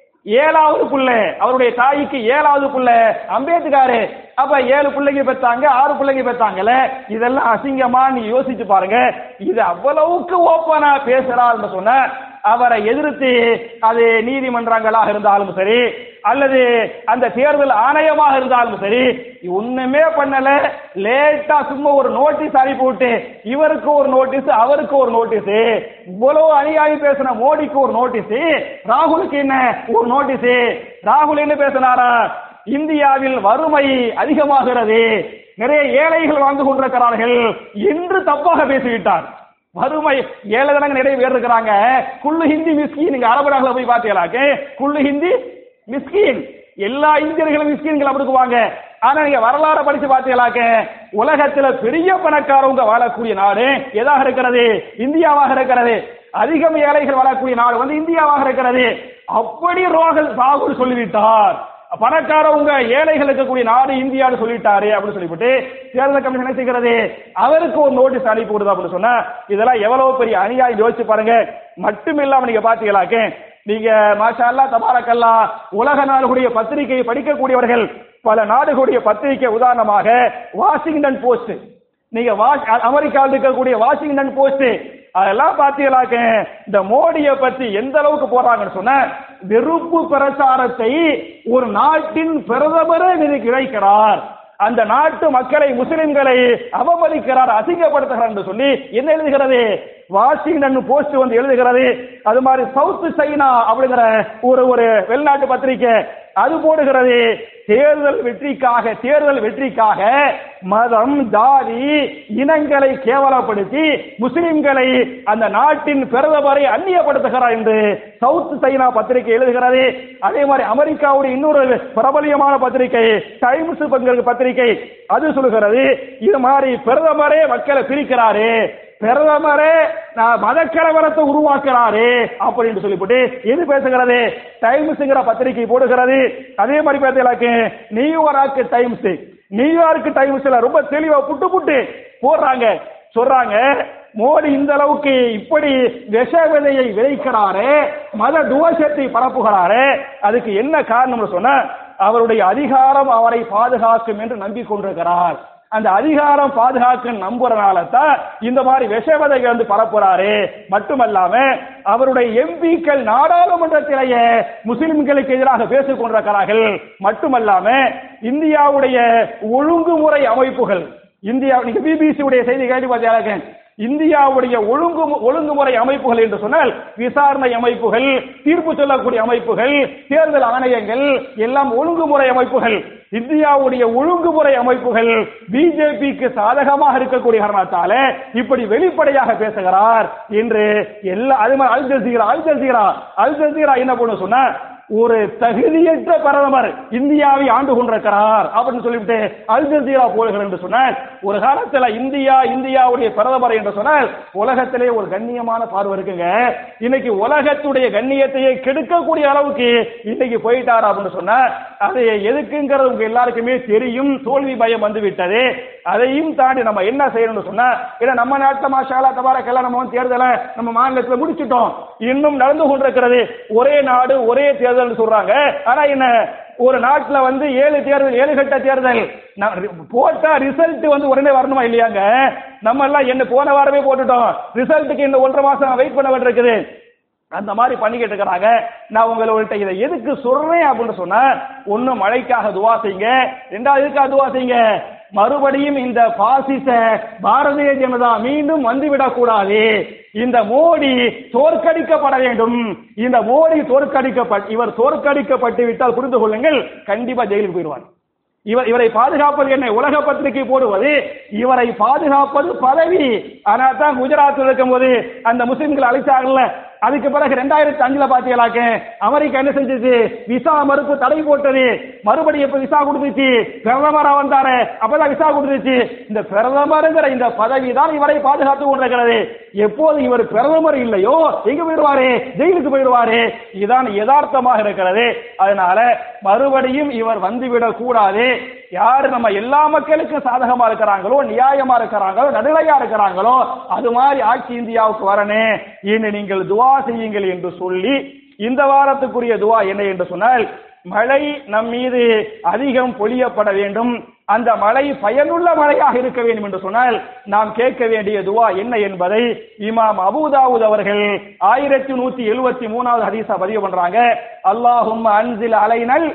ஏழாவது புள்ள அவருடைய தாய்க்கு ஏழாவது புள்ள அம்பேத்கர் அப்ப ஏழு பிள்ளைங்க பெத்தாங்க ஆறு பிள்ளைங்க பெத்தாங்கல்ல இதெல்லாம் அசிங்கமா நீ யோசிச்சு பாருங்க இது அவ்வளவுக்கு ஓப்பனா பேசுறாருன்னு சொன்ன அவரை எதிர்த்து அது நீதிமன்றங்களாக இருந்தாலும் சரி அல்லது அந்த தேர்தல் ஆணையமாக இருந்தாலும் சரி ஒண்ணுமே பண்ணல லேட்டா சும்மா ஒரு நோட்டீஸ் அனுப்பி விட்டு இவருக்கு ஒரு நோட்டீஸ் அவருக்கு ஒரு நோட்டீஸ் இவ்வளவு அநியாயம் பேசின மோடிக்கு ஒரு நோட்டீஸ் ராகுலுக்கு என்ன ஒரு நோட்டீஸ் ராகுல் என்ன பேசினாரா இந்தியாவில் வறுமை அதிகமாகிறது நிறைய ஏழைகள் வாழ்ந்து கொண்டிருக்கிறார்கள் என்று தப்பாக பேசிவிட்டார் வறுமை ஏழை ஜனங்க நிறைய பேர் இருக்கிறாங்க குள்ளு ஹிந்தி மிஸ்கின் நீங்க அரபு நாடுல போய் பாத்தீங்களாக்க குள்ளு ஹிந்தி மிஸ்கின் எல்லா இந்தியர்களும் மிஸ்கின்கள் அப்படிக்குவாங்க ஆனா நீங்க வரலாறு படிச்சு பாத்தீங்களாக்க உலகத்துல பெரிய பணக்காரவங்க வாழக்கூடிய நாடு எதாக இருக்கிறது இந்தியாவாக இருக்கிறது அதிகம் ஏழைகள் வாழக்கூடிய நாடு வந்து இந்தியாவாக இருக்கிறது அப்படி ரோகல் ராகுல் சொல்லிவிட்டார் பணக்காரவங்க ஏழைகள் இருக்கக்கூடிய நாடு இந்தியான்னு சொல்லிட்டாரு அப்படின்னு சொல்லிவிட்டு தேர்தல் கமிஷன் என்ன செய்கிறது அவருக்கு ஒரு நோட்டீஸ் அனுப்பி விடுது அப்படின்னு சொன்னா இதெல்லாம் எவ்வளவு பெரிய அநியாயம் யோசிச்சு பாருங்க மட்டும் இல்லாம நீங்க பாத்தீங்களாக்க நீங்க மாஷா அல்லா தபாரக்கல்லா உலக நாடுகளுடைய பத்திரிகையை படிக்கக்கூடியவர்கள் பல நாடுகளுடைய பத்திரிகை உதாரணமாக வாஷிங்டன் போஸ்ட் நீங்க வாஷ் அமெரிக்காவில் இருக்கக்கூடிய வாஷிங்டன் போஸ்ட் அதெல்லாம் பாத்தீங்களாக்க இந்த மோடியை பத்தி எந்த அளவுக்கு போறாங்கன்னு சொன்ன வெறுப்பு பிரச்சாரத்தை ஒரு நாட்டின் பிரதமரே இன்னைக்கு இழைக்கிறார் அந்த நாட்டு மக்களை முஸ்லிம்களை அவமதிக்கிறார் அசிங்கப்படுத்துகிறார் என்று சொல்லி என்ன எழுதுகிறது வாஷிங்டன் போஸ்ட் வந்து எழுதுகிறது அது மாதிரி சவுத் சைனா அப்படிங்கிற ஒரு ஒரு வெளிநாட்டு பத்திரிகை அது போடுகிறது தேர்தல் வெற்றிக்காக தேர்தல் வெற்றிக்காக மதம் ஜாதி இனங்களை கேவலப்படுத்தி முஸ்லிம்களை அந்த நாட்டின் பிரதமரை அந்நியப்படுத்துகிறார் என்று சவுத் சைனா பத்திரிகை எழுதுகிறது அதே மாதிரி அமெரிக்காவுடைய இன்னொரு பிரபலியமான பத்திரிகை டைம்ஸ் பங்கு பத்திரிகை அது சொல்லுகிறது இது மாதிரி பிரதமரே மக்களை பிரிக்கிறாரு பிரதமரே நான் மதக்கலவரத்தை உருவாக்குறாரு அப்படின்னு சொல்லிவிட்டு எது பேசுகிறது டைம்ஸ்ங்கிற பத்திரிகை போடுகிறது அதே மாதிரி பார்த்தீங்களாக்கு நியூயார்க் டைம்ஸ் நியூயார்க் டைம்ஸ்ல ரொம்ப தெளிவா புட்டு புட்டு போடுறாங்க சொல்றாங்க மோடி இந்த அளவுக்கு இப்படி விஷ விதையை விதைக்கிறாரு மத துவசத்தை பரப்புகிறாரு அதுக்கு என்ன காரணம்னு சொன்ன அவருடைய அதிகாரம் அவரை பாதுகாக்கும் என்று நம்பிக்கொண்டிருக்கிறார் அந்த அதிகாரம் பாதுகாக்க நம்புறனால தான் இந்த மாதிரி விஷவதைகள் வந்து பரப்புறாரு மட்டுமல்லாம அவருடைய எம்பிக்கள் நாடாளுமன்றத்திலேயே முஸ்லிம்களுக்கு எதிராக பேசிக் கொண்டிருக்கிறார்கள் மட்டுமல்லாம இந்தியாவுடைய ஒழுங்குமுறை அமைப்புகள் இந்தியா நீங்க பிபிசி உடைய செய்தி கேட்டு பார்த்தீங்க இந்தியாவுடைய ஒழுங்கு ஒழுங்குமுறை அமைப்புகள் என்று சொன்னால் விசாரணை அமைப்புகள் தீர்ப்பு சொல்லக்கூடிய அமைப்புகள் தேர்தல் ஆணையங்கள் எல்லாம் ஒழுங்குமுறை அமைப்புகள் இந்தியாவுடைய ஒழுங்குமுறை அமைப்புகள் பிஜேபிக்கு சாதகமாக இருக்கக்கூடிய காரணத்தால இப்படி வெளிப்படையாக பேசுகிறார் என்று எல்லா அது மாதிரி Al Jazeera Al Jazeera Al Jazeera என்ன பண்ண சொன்னா ஒரு தகுதியற்ற பிரதமர் இந்தியாவை ஆண்டு கொண்டிருக்கிறார் அப்படின்னு சொல்லிவிட்டு அல் ஜசீரா போலுகள் என்று சொன்னால் ஒரு காலத்துல இந்தியா இந்தியாவுடைய பிரதமர் என்று சொன்னால் உலகத்திலே ஒரு கண்ணியமான பார்வை இருக்குங்க இன்னைக்கு உலகத்துடைய கண்ணியத்தையே கெடுக்கக்கூடிய அளவுக்கு இன்னைக்கு போயிட்டார் அப்படின்னு சொன்னா அது எதுக்குங்கிறது உங்க எல்லாருக்குமே தெரியும் தோல்வி பயம் வந்து விட்டது அதையும் தாண்டி நம்ம என்ன செய்யணும்னு சொன்னா ஏன்னா நம்ம நாட்டுல மாஷாலா தபாரக்கெல்லாம் நம்ம வந்து தேர்தலை நம்ம மாநிலத்தில் முடிச்சிட்டோம் இன்னும் நடந்து கொண்டிருக்கிறது ஒரே நாடு ஒரே தேர்தல் சொல்றாங்க ஆனா என்ன ஒரு நாட்டுல வந்து ஏழு தேர்தல் ஏழு கட்ட தேர்தல் நான் ரி- போட்டா ரிசல்ட் வந்து உடனே வரணுமா இல்லையாங்க நம்ம எல்லாம் என்ன போன வாரமே போட்டுட்டோம் ரிசல்ட்டுக்கு இந்த ஒன்றரை மாசம் வெயிட் பண்ண வேண்டியிருக்குது அந்த மாதிரி பண்ணிக்கிட்டு இருக்கிறாங்க நான் உங்கள்கிட்ட இதை எதுக்கு சொல்றேன் அப்படின்னு சொன்னா ஒண்ணு மழைக்காக துவா செய்யுங்க ரெண்டாவது எதுக்காக துவா செய்யுங்க மறுபடியும் இந்த பாசிச பாரதிய ஜனதா மீண்டும் வந்துவிடக் கூடாது இந்த மோடி தோற்கடிக்கப்பட வேண்டும் இந்த மோடி தோற்கடிக்கப்பட் இவர் தோற்கடிக்கப்பட்டு விட்டால் புரிந்து கொள்ளுங்கள் கண்டிப்பா ஜெயிலுக்கு போயிடுவார் இவர் இவரை பாதுகாப்பது என்ன உலக பத்திரிகை போடுவது இவரை பாதுகாப்பது பதவி ஆனால் தான் குஜராத்தில் இருக்கும்போது அந்த முஸ்லிம்கள் அழைச்சாங்கல்ல அதுக்கு பிறகு ரெண்டாயிரத்தி அஞ்சுல பாத்தீங்களாக்க அமெரிக்கா என்ன செஞ்சது விசா மறுப்பு தடை போட்டது மறுபடியும் இப்ப விசா கொடுத்துச்சு பிரதமரா வந்தாரு அப்பதான் விசா கொடுத்துச்சு இந்த பிரதமருங்கிற இந்த பதவி தான் இவரை பாதுகாத்து கொண்டிருக்கிறது எப்போது இவர் பிரதமர் இல்லையோ எங்க போயிடுவாரு ஜெயிலுக்கு போயிடுவாரு இதுதான் யதார்த்தமாக இருக்கிறது அதனால மறுபடியும் இவர் வந்துவிடக் கூடாது யார் நம்ம எல்லா மக்களுக்கும் சாதகமா இருக்கிறாங்களோ நியாயமா இருக்கிறாங்களோ நடுநிலையா இருக்கிறாங்களோ அது மாதிரி ஆட்சி இந்தியாவுக்கு வரணும் இனி நீங்கள் துவா செய்யுங்கள் என்று சொல்லி இந்த வாரத்துக்குரிய துவா என்ன என்று சொன்னால் மழை நம் மீது அதிகம் பொழியப்பட வேண்டும் அந்த மழை பயனுள்ள மழையாக இருக்க வேண்டும் என்று சொன்னால் நாம் கேட்க வேண்டிய துவா என்ன என்பதை இமாம் அபூதாவுத் அவர்கள் ஆயிரத்தி நூத்தி எழுபத்தி மூணாவது ஹதீஸா பதிவு பண்றாங்க அல்லாஹும் அன்சில் அலைனல்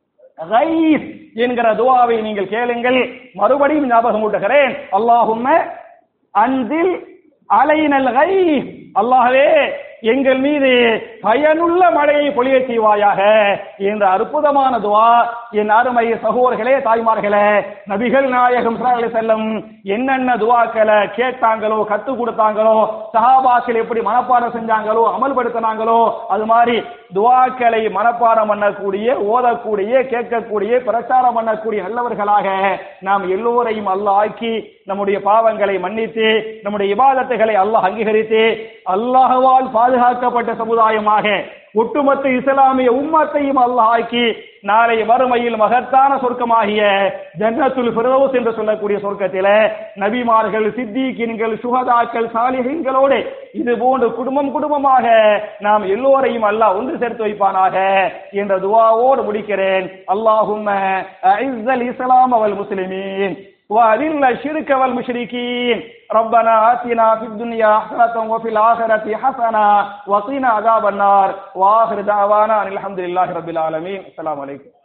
கைஸ் என்கிற துவாவை நீங்கள் கேளுங்கள் மறுபடியும் ஞாபகம் ஊட்டுகிறேன் அல்லாஹும்ம அன்சில் அலைனல் கைஸ் அல்லாஹ்வே எங்கள் மீது பயனுள்ள மழையை பொழிய செய்வாயாக என்ற அற்புதமான துவா என் அருமை சகோதரர்களே தாய்மார்களே நபிகள் நாயகம் ஸல்லல்லாஹு அலைஹி வஸல்லம் என்னென்ன துவாக்களை கேட்டாங்களோ கத்து கொடுத்தாங்களோ சஹாபாக்கள் எப்படி மனப்பாடம் செஞ்சாங்களோ அமல்படுத்தினாங்களோ அது மாதிரி துவாக்களை மனப்பாடம் பண்ணக்கூடிய ஓதக்கூடிய கேட்கக்கூடிய பிரச்சாரம் பண்ணக்கூடிய நல்லவர்களாக நாம் எல்லோரையும் அல்லாஹ் ஆக்கி நம்முடைய பாவங்களை மன்னித்து நம்முடைய இபாதத்துகளை அல்லாஹ் அங்கீகரித்து அல்லாஹ்வால் பாதுகாக்கப்பட்ட சமுதாயமாக ஒட்டுமொத்த இஸ்லாமிய உம்மத்தையும் அல்லாஹ் ஆக்கி நாளை மறுமையில் மகத்தான சொர்க்கமாகிய ஜன்னத்துல் ஃபிரதௌஸ் என்று சொல்லக்கூடிய சொர்க்கத்திலே நபிமார்கள் சித்திகீன்கள் சுகதாக்கள் சாலிஹீன்களோடு இது போன்று குடும்பம் குடும்பமாக நாம் எல்லோரையும் அல்லாஹ் ஒன்று சேர்த்து வைப்பானாக என்ற துவாவோடு முடிக்கிறேன் அல்லாஹும்ம அஇஸ்ஸல் இஸ்லாம் வல் முஸ்லிமீன் وأذل الشرك والمشركين ربنا آتنا في الدنيا حسنة وفي الآخرة حسنة وقنا عذاب النار وآخر دعوانا أن الحمد لله رب العالمين السلام عليكم